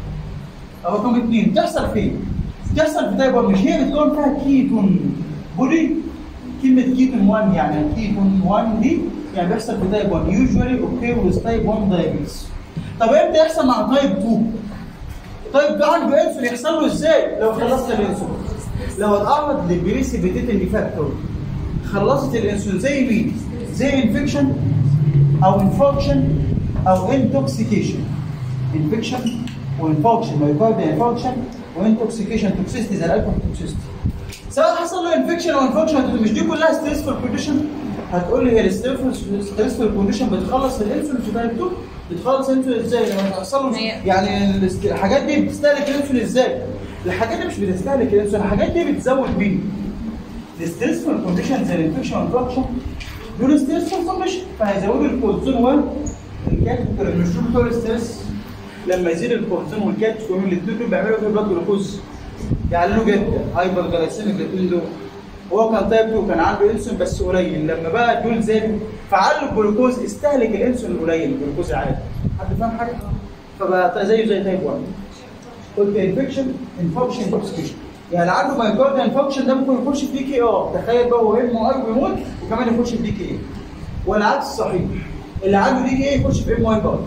رقم اثنين تحصل فين؟ تحصل في تايب 1 مش هي بتكون فيها كيتون بودي كلمة كيتون 1 يعني كيتون 1 دي يعني بيحصل في تايب 1 يوجوالي اوكي وذ تايب 1 دايابيتس طب امتى يحصل مع تايب 2؟ تايب 2 عنده انسولين يحصل له ازاي؟ لو خلصت الانسولين لو اتعرض للبريسيبيتيتنج فاكتور خلصت الانسولين زي مين؟ زي انفكشن او انفكشن او انتوكسيكيشن انفكشن وانفكشن مايوكارديال انفكشن وانتوكسيكيشن توكسيستي زي الالكول توكسيستي سواء حصل له انفكشن او انفكشن مش دي كلها ستريسفول كونديشن هتقول لي هي الستريسفول كونديشن بتخلص الانسولين في تايب 2 بتخلص الانسولين ازاي لما تحصل له هي- يعني الاست- الحاجات دي بتستهلك الانسولين ازاي؟ الحاجات دي مش بتستهلك الانسولين الحاجات دي بتزود مين؟ الستريسفول كونديشن زي الانفكشن والانفكشن دول ستريسفول كونديشن فهيزودوا الكورتيزون والكاتوكولين مش دول بتوع الستريس لما يزيد الكورتيزون والكاتوكولين الاثنين دول بيعملوا في بلاد جلوكوز يعلوا جدا هايبر جلايسيميك الاثنين دول هو كان تايب 2 كان عنده انسولين بس قليل لما بقى دول زادوا فعلوا الجلوكوز استهلك الانسولين القليل الجلوكوز العالي حد فاهم حاجه؟ فبقى زيه زي تايب 1 قلت انفكشن انفكشن انتوكسيكيشن يعني اللي عنده مايكارديال انفكشن ده ممكن يخش في دي كي اه تخيل بقى هو ام اي ويموت وكمان يخش في دي كي والعكس صحيح اللي عنده دي كي يخش في ام اي برضه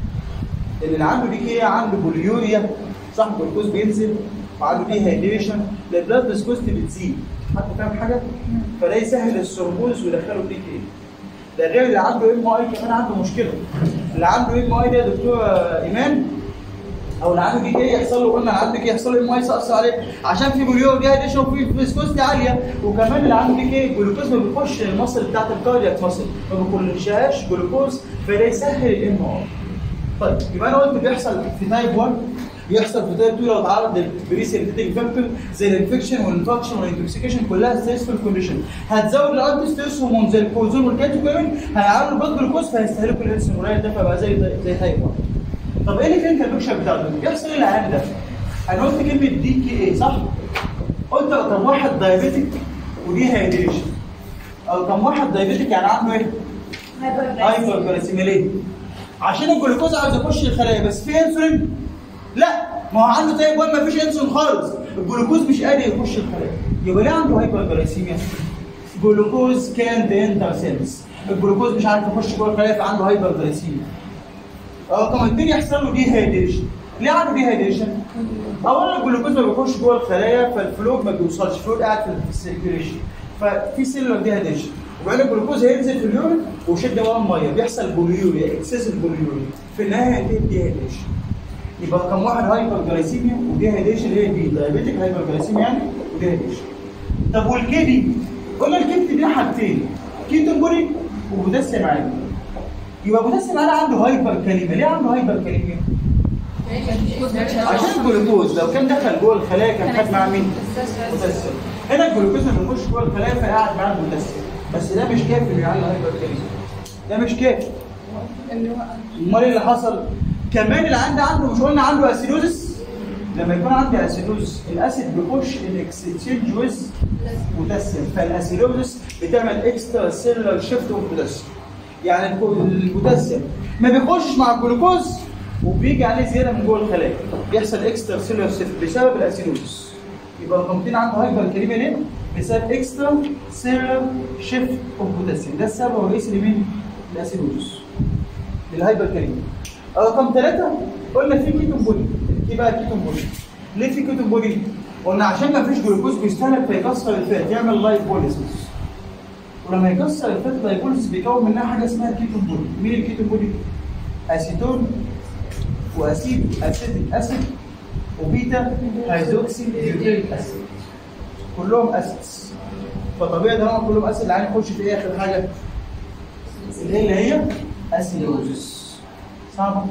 لان اللي عنده دي كي عنده بوليوريا صح الجلوكوز بينزل وعنده دي هايدريشن البلاد فيسكوستي بتزيد حد فاهم حاجه؟ فده يسهل الثرومبوز ويدخله دي كي ده غير اللي عنده ام اي كمان عنده مشكله اللي عنده ام اي ده يا دكتور ايمان او اللي عنده دي كي يحصل له قلنا اللي عنده دي كي يحصل له ام اي سقط عليه عشان في بوليو دي هيدريشن وفي فيسكوستي عاليه وكمان اللي عنده دي كي الجلوكوز ما بيخش المصل بتاعت الكاردياك مصل ما بيخشهاش جلوكوز فده يسهل الام اي طيب يبقى انا قلت بيحصل في تايب 1 بيحصل في تايب 2 لو اتعرض للبريسيرتيتنج فاكتور زي الانفكشن والانفكشن والانتوكسيكيشن كلها ستريسفول كونديشن هتزود الانتي ستريس هرمون زي الكورتيزون والكاتوكولين هيعلوا البلد جلوكوز فهيستهلكوا الانسولين قليل ده فبقى زي زي تايب 1 طب ايه الكلينيكال بيكشر بتاعته؟ بيحصل ايه العيان ده؟ انا قلت كلمه دي كي ايه صح؟ قلت رقم واحد دايابيتك ودي هايدريشن رقم واحد دايابيتك يعني عنده ايه؟ هايبر جلايسيميا ليه؟ عشان الجلوكوز عاوز يخش الخلايا بس في انسولين؟ لا ما هو عنده تايب 1 ما فيش انسولين خالص الجلوكوز مش قادر يخش الخلايا يبقى ليه عنده هايبر جلايسيميا؟ جلوكوز كان انتر سيلز الجلوكوز مش عارف يخش جوه الخلايا فعنده هايبر جلايسيميا رقم اثنين يحصل له دي هايدريشن ليه عنده دي هايدريشن؟ اولا الجلوكوز ما بيخش جوه الخلايا فالفلويد ما بيوصلش الفلويد قاعد في السيركيوليشن ففي سيلولر دي هايدريشن وبعدين الجلوكوز هينزل في اليورين ويشد وراه الميه بيحصل بوليوريا اكسسيف بوليوريا في النهايه هينتهي بدي هايدريشن يبقى رقم واحد هايبر جلايسيميا ودي هايدريشن هي دي دايابيتك هايبر جلايسيميا يعني ودي هايدريشن طب والكيدي قلنا الكبد دي حاجتين كيتون بوري وبوتاسيوم عالي يبقى بوتاسيوم عالي عنده هايبر كاليميا ليه عنده هايبر كاليميا؟ عشان الجلوكوز لو كان دخل جوه الخلايا كان خد مع مين؟ بوتاسيوم هنا الجلوكوز لما يخش جوه الخلايا فقاعد معاه البوتاسيوم بس ده مش كافي انه يعلي هايبر كاليميا ده مش كافي امال ايه اللي حصل؟ كمان اللي عنده عنده مش قلنا عنده اسيدوزس لما يكون عندي اسيدوز الاسيد بيخش الاكسشينج ويز بوتاسيوم فالاسيدوزس بتعمل اكسترا سيلولار شيفت اوف بوتاسيوم يعني البو- البوتاسيوم ما بيخشش مع الجلوكوز وبيجي عليه زياده من جوه الخلايا بيحصل اكسترا سيلولار شيفت بسبب الاسيدوزس يبقى رقم 2 عنده هايبر كريميا ليه؟ بسبب اكسترا سيلولار شيفت اوف بوتاسيوم ده السبب الرئيسي لمين؟ الاسيدوزس للهايبر كريميا رقم ثلاثة قلنا في كيتون بودي ايه بقى كيتون بودي؟ ليه في كيتون بودي؟ قلنا عشان ما فيش جلوكوز بيستهلك فيكسر الفات يعمل لايبوليسيس ولما يكسر الفات لايبوليسيس بيكون منها حاجه اسمها كيتون بودي مين الكيتون بودي؟ اسيتون واسيد اسيتيك اسيد وبيتا هيدروكسي بيوتيك اسيد كلهم اسيدز فطبيعي طالما كلهم اسيد العين يخش في ايه اخر حاجه؟ اللي هي اللي هي اسيدوزس صعبة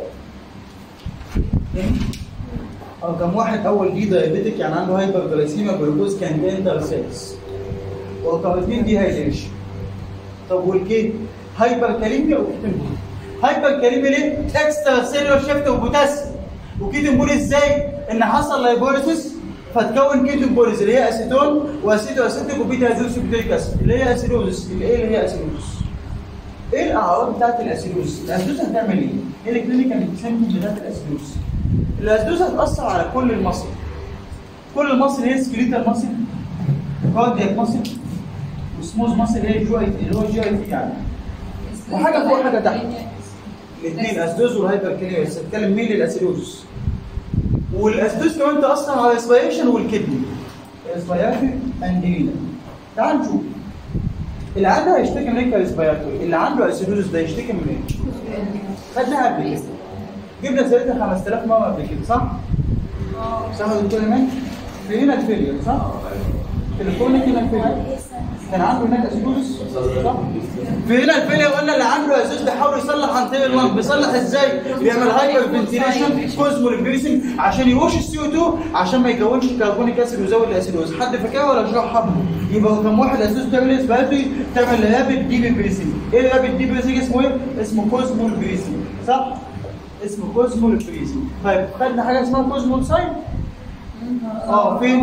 تاني رقم واحد أول دي دايابيتك يعني عنده هايبر جلايسيميا جلوكوز كان انتر سيلز ورقم اثنين دي هايدريشن طب والكي هايبر كاليميا وكيتون هايبر كاليميا ليه؟ اكسترا سيلولار شيفت وبوتاسيوم وكيتون بولي ازاي؟ ان حصل لايبوليسيس فتكون كيتون بوليز اللي هي اسيتون واسيتو اسيتيك وبيتا هيدروكسي بيوتيك اسيد اللي هي اسيدوزس اللي ايه اللي هي اسيدوزس ايه الاعراض بتاعت الاسيدوز؟ الاسيدوز هتعمل ايه؟ ايه الكلينيكال سيمبتومز بتاعت الاسيدوز؟ الاسيدوز هتاثر على كل المصل كل المصل هي سكريتال مصل كاردياك مصل وسموز مصل هي جي اي تي اللي هو جي اي تي يعني وحاجه فوق حاجه تحت الاثنين اسيدوز والهايبر كاليميا بس بتكلم مين للاسيدوز والاسيدوز كمان تاثر على الاسبيريشن والكدني الاسبيريشن اند رينال تعال نشوف اللي عنده هيشتكي من ايه كريسبيراتوري اللي عنده اسيدوزس ده يشتكي من ايه؟ خدناها قبل كده جبنا سيرتها 5000 مره قبل كده صح؟ صح يا دكتور ايمان؟ في هنا الفيلير صح؟ تليفونك هنا الفيلير كان عنده هناك اسيدوزس صح؟ في هنا الفيلير قلنا اللي عنده اسيدوزس بيحاول يصلح عن طريق اللنج بيصلح ازاي؟ بيعمل هايبر فنتيليشن كوزمول بريسنج عشان يوش السي او 2 عشان ما يكونش كربونيك اسيد ويزود الاسيدوز حد فاكرها ولا اشرحها؟ يبقى رقم واحد اسيدوز بتعمل ايه اسباتي تعمل رابid ديب بريسنج ايه الرابد ديب بريسنج اسمه ايه؟ اسمه كوزمول بريسنج صح؟ اسمه كوزمول بريسنج طيب خدنا حاجه اسمها كوزمول ساين اه فين؟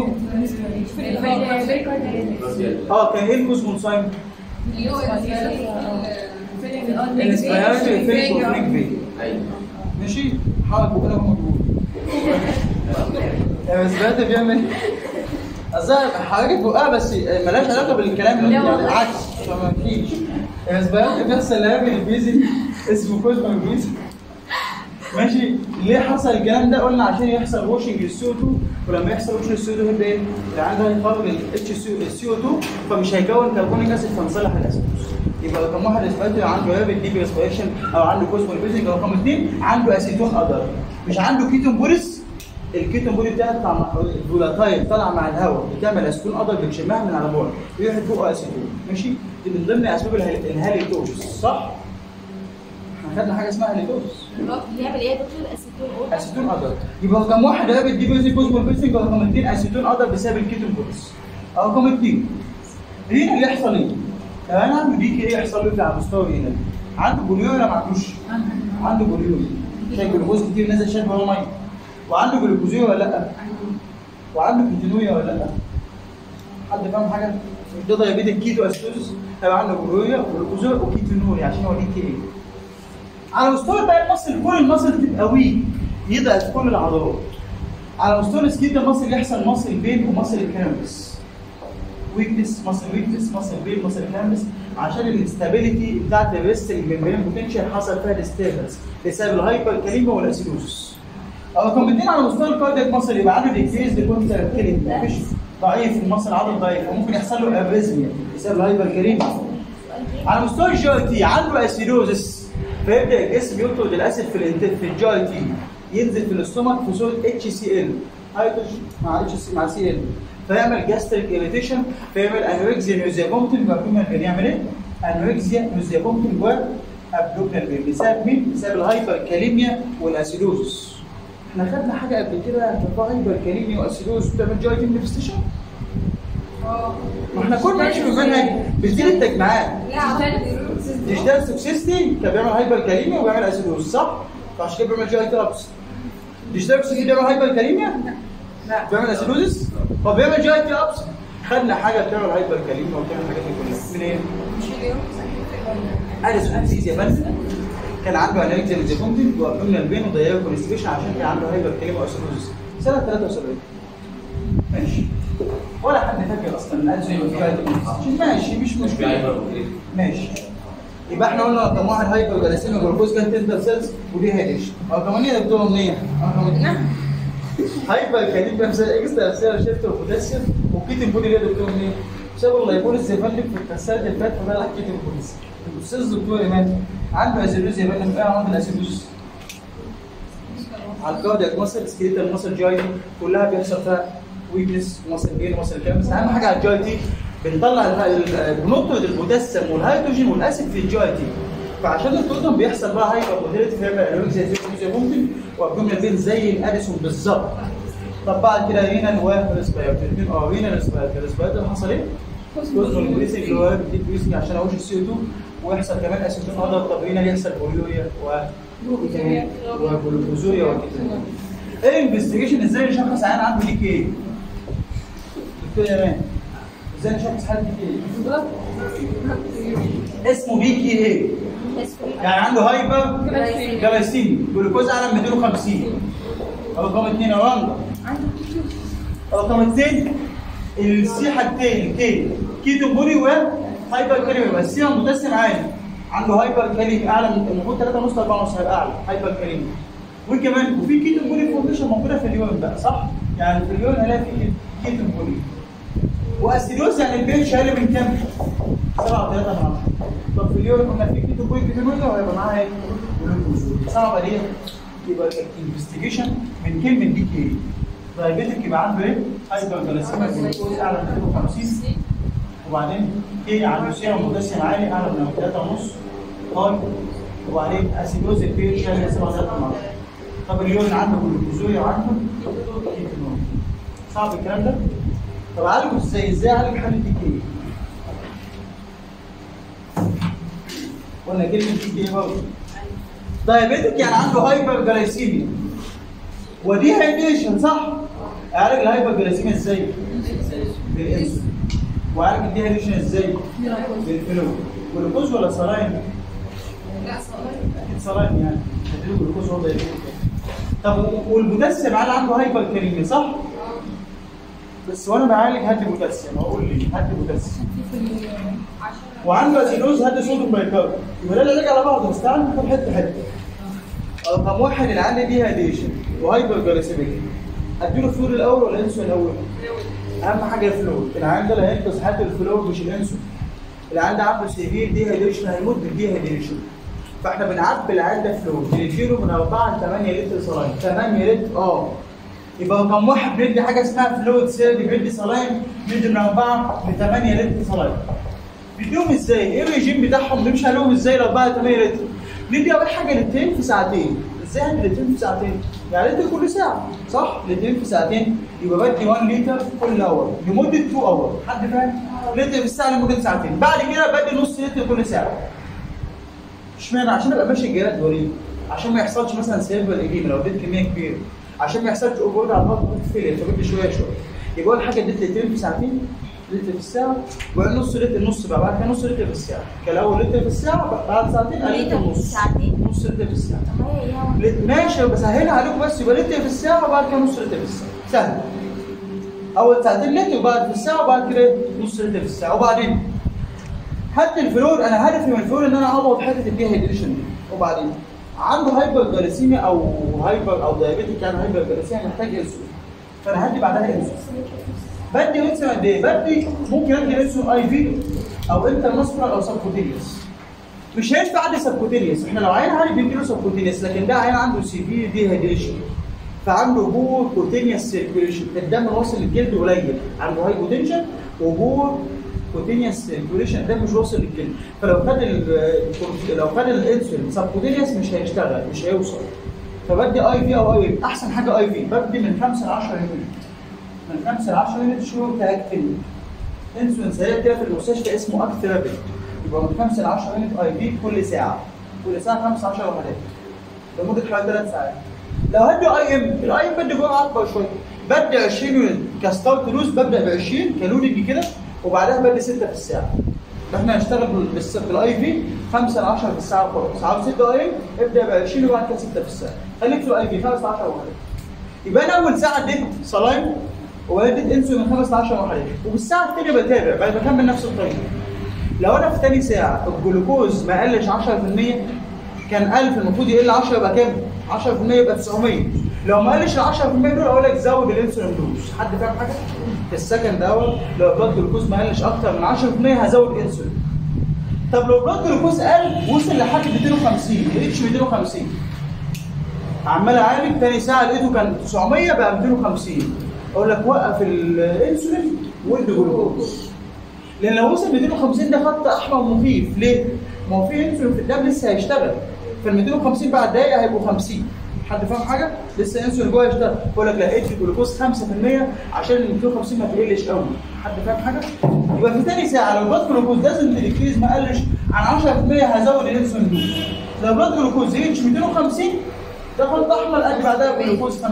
اه كان ايه الكوزمونسايم؟ الاسبيراتوري فيك وفليك فيك ماشي؟ حاول بقول لك مضبوط الاسبيراتوري بيعمل الظاهر حاجات بقى بس ملهاش علاقه بالكلام اللي انت يعني عكس فما فيش الاسبيراتوري بيحصل لها البيزي اسمه كوزمون بيزي ماشي ليه حصل الكلام ده قلنا عشان يحصل واشنج للسيو2 ولما يحصل واشنج للسيو2 هيبدا ايه العيان ده هيخرج الاتش سي او 2 فمش هيكون كربونيك اسيد فنصلح الاسيدوز يبقى رقم واحد اسباتي عنده رابid ديب ريسبيريشن او عنده كوزمول بيزنج رقم اثنين عنده اسيتون ادر مش عنده كيتون بوليس الكيتون بولي بتاعها بتاع مع- فولاتايل طالعه مع الهواء بتعمل اسيتون ادر بتشمها من على بعد يروح فوقها اسيتون ماشي دي من ضمن اسباب الهال- الهاليتوز صح؟ احنا خدنا حاجه اسمها هاليتوز بيعمل ايه يا دكتور اسيتون اسيتون ادر يبقى رقم واحد رابط دي بيزي كوزمول بيزنج ورقم اثنين اسيتون ادر بسبب الكيتون بوليس رقم اثنين هنا اللي يحصل ايه؟ لو انا عنده دي كي يحصل له إيه على مستوى هنا عنده بوليو ولا ما عندوش؟ عنده بوليو شايف جلوكوز كتير نزل شايف هو ميه وعنده جلوكوزيه ولا لا؟ وعنده كيتونويا ولا لا؟ حد فاهم حاجه؟ ده دايابيتك كيتو اسيتوز هيبقى عنده بوليويا وجلوكوزيه وكيتونوريا عشان هو دي كي على مستوى بقى المصل كل المصل تبقى ويك يضعف كل العضلات على مستوى السكيل ده مصل يحصل مصل بين ومصل الكامبس ويكنس مصل ويكنس مصل بين مصل كامبس عشان الاستابيليتي بتاعت الريستنج ميمبرين بوتنشال حصل فيها ديستربنس بسبب الهايبر كاليما والاسيدوسس رقم اثنين على مستوى الكاردياك مصل يبقى عنده ديكريز لكونتر كيلينج مفيش ضعيف المصل عضل ضعيف وممكن يحصل له اريزميا بسبب الهايبر كاليما على مستوى الجي تي عنده اسيدوزس فيبدا الجسم يطرد الاسيد في الانت في الجي تي ينزل في الاستومك في صوره اتش سي ال هيدروجين مع اتش سي مع سي ال فيعمل جاستريك اريتيشن فيعمل انوركسيا نيوزيا فومتنج وابدومينال بين يعمل ايه؟ انوركسيا نيوزيا فومتنج وابدومينال بين بسبب مين؟ بسبب الهايبر كاليميا والاسيدوزس احنا خدنا حاجه قبل كده في هايبر كاليميا واسيدوزس بتعمل جي تي مانيفستيشن ما احنا كل ماشي في المنهج بتدير التجمعات مش ده سوكسيستي كان بيعمل هايبر كاليميا وبيعمل اسيدوز صح؟ فعشان كده بيعمل جي اي ترابس مش ده سوكسيستي بيعمل هايبر كاليميا؟ لا بيعمل اسيدوزس؟ هو بيعمل جي اي ترابس خدنا حاجه بتعمل هايبر كاليميا وبتعمل الحاجات دي كلها منين؟ اديس سوكسيز يا بس كان عنده اناليك زي فونتين وابدومينال بين وضيقه كونستيبيشن عشان كان عنده هايبر كاليميا واسيدوزس سنه 73 ماشي ولا حد فاكر اصلا ان اديس ماشي مش مشكله ماشي يبقى احنا قلنا رقم واحد هايبر جلاسيميا جلوكوز كان تنتر سيلز ودي هادش رقم اثنين يا دكتور منين؟ رقم اثنين هايبر كان بيعمل اكسترا سيلر شيفت وبوتاسيوم وكيتن بودي ليه يا دكتور منين؟ بسبب اللايبوليس يفلك في الكسات اللي فات فده لك كيتن بوديز الاستاذ دكتور ايمان عنده اسيدوز يا باشا ايه عنده الاسيدوز؟ على الكاردياك ماسل سكيليتال ماسل جاي كلها بيحصل فيها ويكنس وماسل جين وماسل كام بس اهم حاجه على الجاي تي بنطلع ال- ال- بنطرد البوتاسيوم والهيدروجين والاسيد في الجاي تي فعشان نطردهم بيحصل بقى هايبر موتيليتي فيعمل الويك زي زي ممكن وابدومينال بين زي الاديسون بالظبط طب بعد كده رينال وريسبيراتوري الاثنين اه رينال ريسبيراتوري ريسبيراتوري حصل ايه؟ كوزمول بريسنج اللي هو بيديك بريسنج عشان اهوش السي او 2 ويحصل كمان اسيتون اضر طب رينال يحصل بوليوريا و وجلوكوزوريا وكده ايه الانفستيجيشن ازاي نشخص عيان عنده ليك ايه؟ دكتور يا مان ازاي نشخص حد ليك ايه؟ اسمه بيكي ايه؟ يعني عنده هايبر جلايسيمي جلوكوز اعلى من 250 رقم اثنين يا رندا رقم اثنين السي حاجتين الكي كيتو بولي وهايبر كاليمي يبقى السي متسم عالي عنده هايبر كاليمي اعلى من المفروض 3 ونص 4 ونص هيبقى اعلى هايبر كاليمي وكمان وفي كيتو بولي فورميشن موجوده في اليوم بقى صح؟ يعني في اليوم هلاقي في كيتو بولي واسيدوز يعني البيتش اقل من كام؟ 7 3 من 10 طب في اليوم كنا في كيتو بولي كيتو بولي وهيبقى معاها ايه؟ جلوكوز صعبه دي يبقى الانفستيجيشن من كلمه دي كي دايبيتك يبقى عنده ايه؟ هايبر جلاسيميا جلوكوز اعلى من 250 وبعدين ايه عنده سيرم بوتاسيوم عالي اعلى من 3 ونص هاي وبعدين اسيدوز البي اتش اعلى من 7 3 من 10 طب اليوم عنده جلوكوزوريا وعنده كيتونوريا صعب الكلام ده؟ طب عالجه ازاي؟ ازاي اعالج حاله دي كي؟ قلنا كلمه دي كي برضه دايابيتك يعني عنده هايبر جلايسيميا ودي هايدريشن صح؟ اعالج الهايبرجلاسيميا ازاي؟ بالانسولين واعالج الديهيدريشن ازاي؟ بالفلو جلوكوز ولا سلاين؟ اكيد سلاين يعني هديله جلوكوز هو ده طب والبوتاسيوم عيل عنده هايبر كاليميا صح؟ بس وانا بعالج هدي بوتاسيوم اقول لي هدي بوتاسيوم وعنده اسيدوز هدي صوديوم بايكارب يبقى ده العلاج على بعضه بس تعالى ناخد حته حته رقم واحد اللي عندي دي هيديشن وهايبر جلايسيميك اديله فلور الاول ولا انسولين الاول؟ اهم حاجه الفلور العيان ده اللي هينقذ حياه الفلور مش الانسولين العيان ده عنده سيفير دي هيدريشن هيموت بالدي هيدريشن فاحنا بنعبي العيان ده فلور بنديله من 4 ل 8 لتر صلاين 8 لتر اه يبقى رقم واحد بندي حاجه اسمها فلويد سيربي بندي صلاين بندي من 4 ل 8 لتر صلاين بيديهم ازاي؟ ايه الريجيم بتاعهم بنمشي عليهم ازاي ل 4 ل 8 لتر؟ ندي اول حاجه لترين في ساعتين ازاي هدي لترين في ساعتين؟ يعني لتر كل ساعه صح؟ لترين في ساعتين يبقى بدي 1 لتر كل اور لمده 2 اور حد فاهم؟ لتر في الساعه لمده ساعتين بعد كده بدي نص لتر كل ساعه اشمعنى عشان ابقى ماشي الجهات دوريه عشان ما يحصلش مثلا سيرفر ايديما لو اديت كميه كبيره عشان ما يحصلش اوفرود على الهارت فيلير فبدي شويه شويه يبقى اول حاجه اديت لترين في ساعتين لتر في الساعه وبعدين نص لتر نص بقى بعد كده نص لتر في الساعه كان الاول لتر في الساعه بعد ساعتين قال لتر لتر في ونص الساعتين؟ نص لتر في الساعه طب ما هي ايه لت- ماشي بسهلها عليكم بس يبقى لتر في الساعه وبعد كده نص لتر في الساعه سهل اول ساعتين لتر وبعد في الساعه وبعد كده نص لتر في الساعه وبعدين حتى الفلور انا هدفي من الفلور ان انا اعوض حته الديهيدريشن دي وبعدين عنده هايبر جلاسيميا او هايبر او دايابيتيك يعني هايبر جلاسيميا محتاج انسولين فانا هدي بعدها انسولين بدي انسولين قد ايه؟ بدي ممكن ادي انسولين اي في او انترناسيونال او سبكوتينيوس مش هينفع ادي سبكوتينيوس احنا لو عين عادي بنديله سبكوتينيوس لكن ده عين عنده سيفير ديهيدريشن فعنده بور كوتينيوس سيركيوليشن الدم واصل للجلد قليل عنده هايبوتنشن وبور كوتينيوس سيركيوليشن الدم مش واصل للجلد فلو خد ال- لو خد الانسولين سبكوتينيوس مش هيشتغل مش هيوصل فبدي اي في او اي في احسن حاجه اي في بدي من 5 ل 10 يونت من 5 ل 10 يونت شهور تاكتني انسولين سريع كده في المستشفى اسمه اكترابل يبقى من 5 ل 10 يونت اي في كل ساعه كل ساعه 5 10 وحدات لمده حوالي 3 ساعات لو هدي اي ام الاي ام بدي جرعه اكبر شويه بدي 20 يونت كستارت لوز ببدا ب 20 كلودنج كده وبعدها بدي 6 في الساعه احنا هنشتغل بال- بالاي في 5 ل 10 في الساعه خالص عاوز 6 اي ام ابدا ب 20 وبعد كده 6 في الساعه خليك في الاي في 5 ل 10 وحدات يبقى انا اول ساعه اديت صلاين واديت انسولين من 5 ل 10 وحدات وبالساعه الثانيه بتابع بعد بكمل نفس الطريقه لو انا في ثاني ساعه الجلوكوز ما قلش 10% كان 1000 المفروض يقل 10 يبقى كام؟ 10% يبقى 900 لو ما قلش ال 10% دول اقول لك زود الانسولين دوز حد فاهم حاجه؟ في السكند اول لو البلاد جلوكوز ما قلش اكتر من 10% هزود انسولين طب لو البلاد جلوكوز قل وصل لحد 250 ما لقيتش 250 عمال اعالج تاني ساعه لقيته كان 900 بقى 250 اقول لك وقف الانسولين وادي جلوكوز لان لو وصل 250 ده خط احمر مخيف ليه؟ ما هو في انسولين في الدم لسه هيشتغل فال 250 بعد دقيقه هيبقوا 50 حد فاهم حاجه؟ لسه انسولين جوه يشتغل بقول لك لا ادي جلوكوز 5% عشان ال 250 ما تقلش قوي حد فاهم حاجه؟ يبقى في ثاني ساعه لو البلاد جلوكوز لازم تركيز ما قلش عن 10% هزود الانسولين دوز لو البلاد جلوكوز يجي 250 ده خط احمر ادي بعدها جلوكوز 5%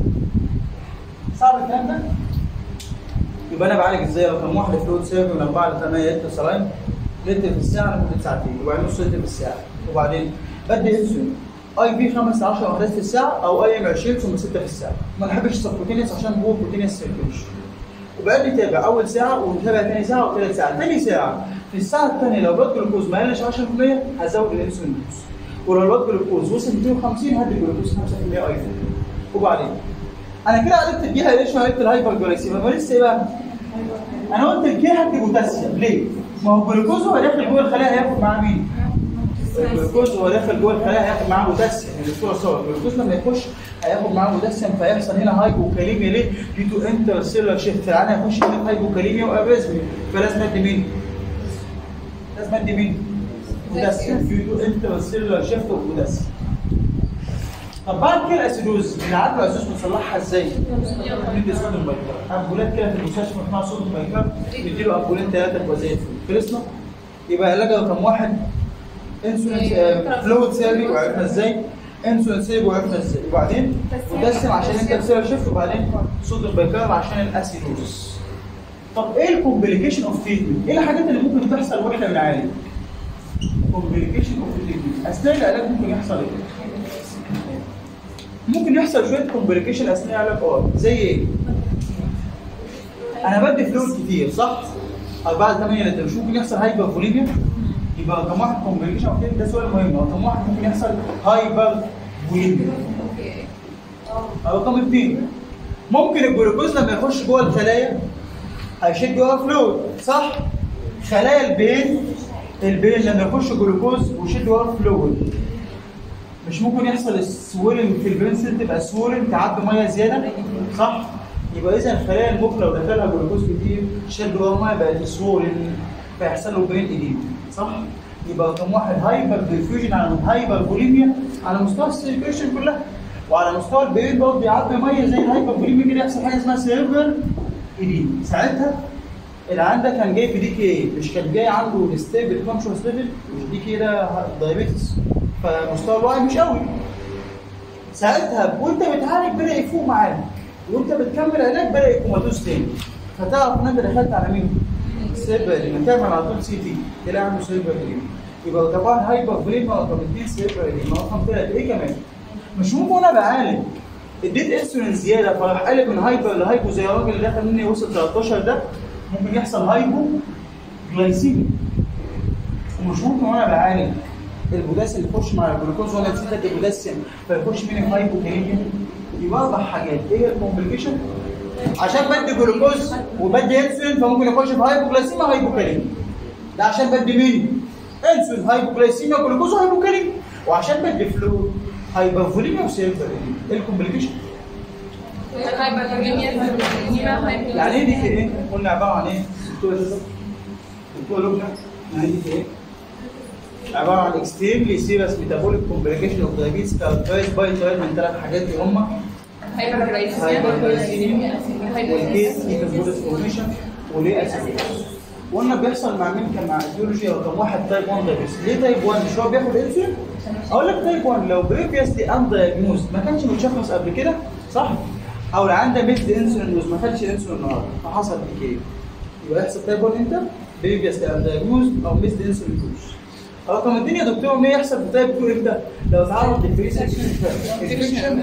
صعب الكلام ده؟ يبقى انا بعالج ازاي رقم واحد فلويد سيرفي من 4 ل 8 لتر سلاين لتر في الساعه لمده ساعتين وبعدين نص لتر في الساعه وبعدين بدي انسولين اي في 5 ل 10 وحدات في الساعه او اي ام 20 ثم 6 في الساعه ما نحبش السبكوتينيوس عشان هو بروتينيوس سيركيوليشن وبعدين نتابع اول ساعه ونتابع ثاني ساعه وثالث ساعه ثاني ساعه في الساعه الثانيه لو البلاد جلوكوز ما قلش 10% هزود الانسولين دوز ولو البلاد جلوكوز وصل 250 هدي جلوكوز 5% اي في وبعدين انا كده عرفت اديها ليش عرفت الهايبر جلايسيميا ما لسه ايه بقى؟ انا قلت الكي هدي بوتاسيوم ليه؟ ما هو الجلوكوز هو داخل جوه الخلايا هياخد معاه مين؟ الجلوكوز هو داخل جوه الخلايا هياخد معاه بوتاسيوم الدكتور صور الجلوكوز لما يخش هياخد معاه بوتاسيوم فيحصل هنا هايبوكاليميا ليه؟ دي تو انتر سيلر شيفت العيان هيخش هنا هايبوكاليميا وابازمي فلازم ادي مين؟ لازم ادي مين؟ بوتاسيوم دي تو انتر سيلر شيفت وبوتاسيوم طب بعد كده الاسيدوز اللي عنده اسيدوز بنصلحها ازاي؟ ندي صوديوم بايكارب امبولات كده في المستشفى اسمها صوديوم بايكارب نديله امبولين ثلاثه كويس زي الفل خلصنا؟ يبقى علاج رقم واحد انسولين فلويد سيري وعرفنا ازاي انسولين سيب وعرفنا ازاي وبعدين بوتاسيوم عشان انت بسيرة شيفت وبعدين صوديوم بايكارب عشان الاسيدوزس طب ايه الكومبليكيشن اوف تريتمنت؟ ايه الحاجات اللي ممكن تحصل واحنا بنعالج؟ كومبليكيشن اوف تريتمنت اثناء العلاج ممكن يحصل ايه؟ ممكن يحصل شويه كومبليكيشن اثناء العلاج اه زي ايه؟ انا بدي فلوس كتير صح؟ او بعد 8 لتر مش ممكن يحصل هايبر فوليميا؟ يبقى رقم واحد كومبليكيشن اوف تريتمنت ده سؤال مهم رقم واحد ممكن يحصل هايبر فوليميا رقم اثنين ممكن الجلوكوز لما يخش جوه الخلايا هيشد جوه فلويد صح؟ خلايا البين البين لما يخش جلوكوز ويشد جوه فلويد مش ممكن يحصل السويلنج في البين سيل تبقى سويلنج تعدي ميه زياده صح؟ يبقى اذا خلايا المخ لو دخلها جلوكوز كتير شد جوه ميه بقت سويلنج فيحصل له برين ايديم صح؟ يبقى رقم واحد هايبر ديفيوجن على هايبر فوليميا على مستوى السيركيشن كلها وعلى مستوى البين برضه بيعدي ميه زي الهايبر فوليميا كده يحصل حاجه اسمها سيرفر ايديم ساعتها العيان ده كان جاي في دي كي مش كان جاي عنده ستيبل كونشوس ليفل مش دي كي ده دايابيتس فمستوى الوعي مش قوي ساعتها وانت بتعالج بدا يفوق معاك وانت بتكمل علاج بدا يكوماتوز تاني فتعرف ان انت دخلت على مين؟ سيرفر ايديم تعمل على طول سي تي تلاقي عنده سيرفر ايديم يبقى طبعا هايبر فوليميا رقم اثنين سيرفر ايديم رقم ثلاثه ايه كمان؟ مش ممكن وانا بعالج اديت انسولين زياده فراح قلب من هايبر لهايبو زي الراجل اللي دخل مني وصل 13 ده ممكن يحصل هايبو جلايسيمي ومش ممكن وانا بعالج البوتاسيوم اللي يخش مع الجلوكوز وانا نسيت ادي بوتاسيوم فيخش مني هايبو كاليميا يبقى اربع حاجات ايه هي الكومبليكيشن عشان بدي جلوكوز وبدي انسولين فممكن يخش في هايبو جلايسيميا هايبو كاليميا ده عشان بدي مين؟ انسولين هايبو جلايسيميا جلوكوز وهايبو كاليميا وعشان بدي فلو هايبر فوليميا وسيرفر ايه الكومبليكيشن؟ يعني ايه دي في ايه؟ قلنا عباره عن ايه؟ دكتور دكتور لبنى يعني دي في ايه؟ عباره عن اكستريملي سيريس ميتابوليك كومبليكيشن اوف دايابيتس كاركترايز باي تايب من ثلاث حاجات اللي هم هايبرجلايسيميا والكيس ميتابوليك فورميشن وليه اسيدوز قلنا بيحصل مع مين كان مع ايديولوجي رقم واحد تايب 1 دايابيتس ليه تايب 1 مش هو بياخد انسولين؟ اقول لك تايب 1 لو بريفيسلي ان دايجنوز ما كانش متشخص قبل كده صح؟ او اللي عنده ميد انسولين دوز ما خدش انسولين النهارده فحصل فيك ايه؟ يبقى يحصل تايب 1 امتى؟ بريفيسلي ان دايجنوز او ميد انسولين دوز رقم اثنين يا دكتور ما يحصل في تايب 2 امتى؟ لو اتعرض للفيس انفكشن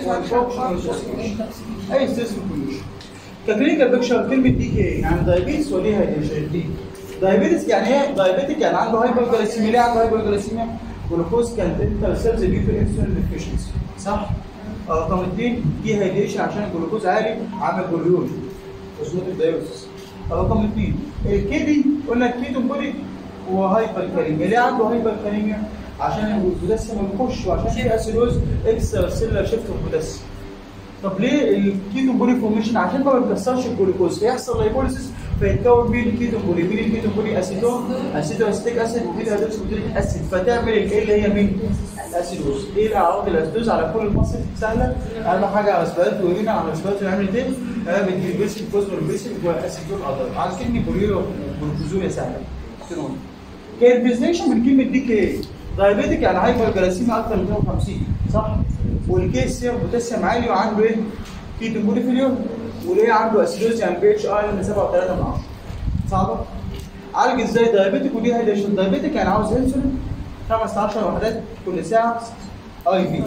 اي ستريس كونيوشن ككلينيكال بيكشر كلمه دي كي يعني دايابيتس وليها دي دايابيتس يعني ايه؟ دايابيتك يعني عنده هايبر جلايسيميا ليه عنده هايبر جلايسيميا؟ جلوكوز كانت انت سيلز دي في انسولين ديفيشنسي صح؟ رقم اثنين دي هيدريشن عشان الجلوكوز عالي عامل بوليون اوزموتيك دايوريسيس رقم اثنين الكيدي قلنا الكيتون بودي هو هايبر كاليميا ليه عنده هايبر كاليميا؟ عشان البوتاسيوم يخش وعشان في اسيدوز اكسترا سيلر شيفت اوف بوتاسيوم طب ليه الكيتون بودي فورميشن عشان ما بيكسرش الجلوكوز فيحصل لايبوليسيس فيتكون مين الكيتون بودي مين الكيتون بودي اسيتون اسيتو اسيتيك اسيد وكده هيدروكسيديك اسيد فتعمل الايه اللي هي مين الاسيدوز ايه الاعراض الاسيدوز على كل المصل سهله اهم حاجه على سبات وهنا على سبات يعمل ايه بتجيب بيسك فوسفور بيسك واسيتون اضر على كلمه بوليو جلوكوزوريا سهله كيرفيزيشن من كلمه دي كي دايابيتك يعني هايبر جلاسيميا اكتر من 250 صح والكيس سير بوتاسيوم عالي وعنده ايه كيتون بودي في اليوم وليه عنده اسيدوز يعني بي اتش اي من 7.3 من 10 صعبه عالج ازاي دايابيتك ودي هيدريشن دايابيتك يعني عاوز انسولين 15 وحدات كل ساعه اي في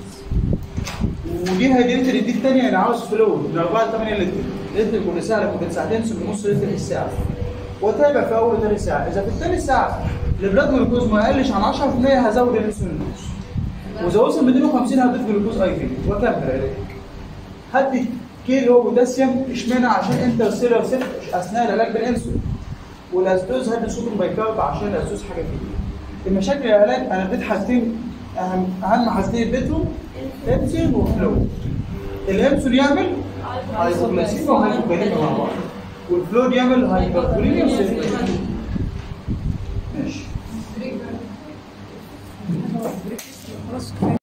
ودي هيدريتر دي الثانيه يعني عاوز فلو من 4 ل 8 لتر لتر كل ساعه لمده ساعتين ثم نص لتر في الساعه وتابع في اول ثاني ساعه اذا في الثاني ساعه البلاد جلوكوز ما قلش عن 10% هزود الانسولين واذا وصل 250 هضيف جلوكوز اي في واكمل علاج هدي كيلو بوتاسيوم اشمعنى عشان انت سيلر سيل اثناء العلاج بالانسولين والاسدوز هدي صوديوم بايكارب عشان الاسدوز حاجه فيه المشاكل العلاج انا اديت حاجتين اهم اهم حاجتين اديتهم انسولين وفلو الانسولين يعمل هايبوغليسيميا وهايبوكاليميا مع بعض والفلو يعمل هايبوكاليميا وسيلر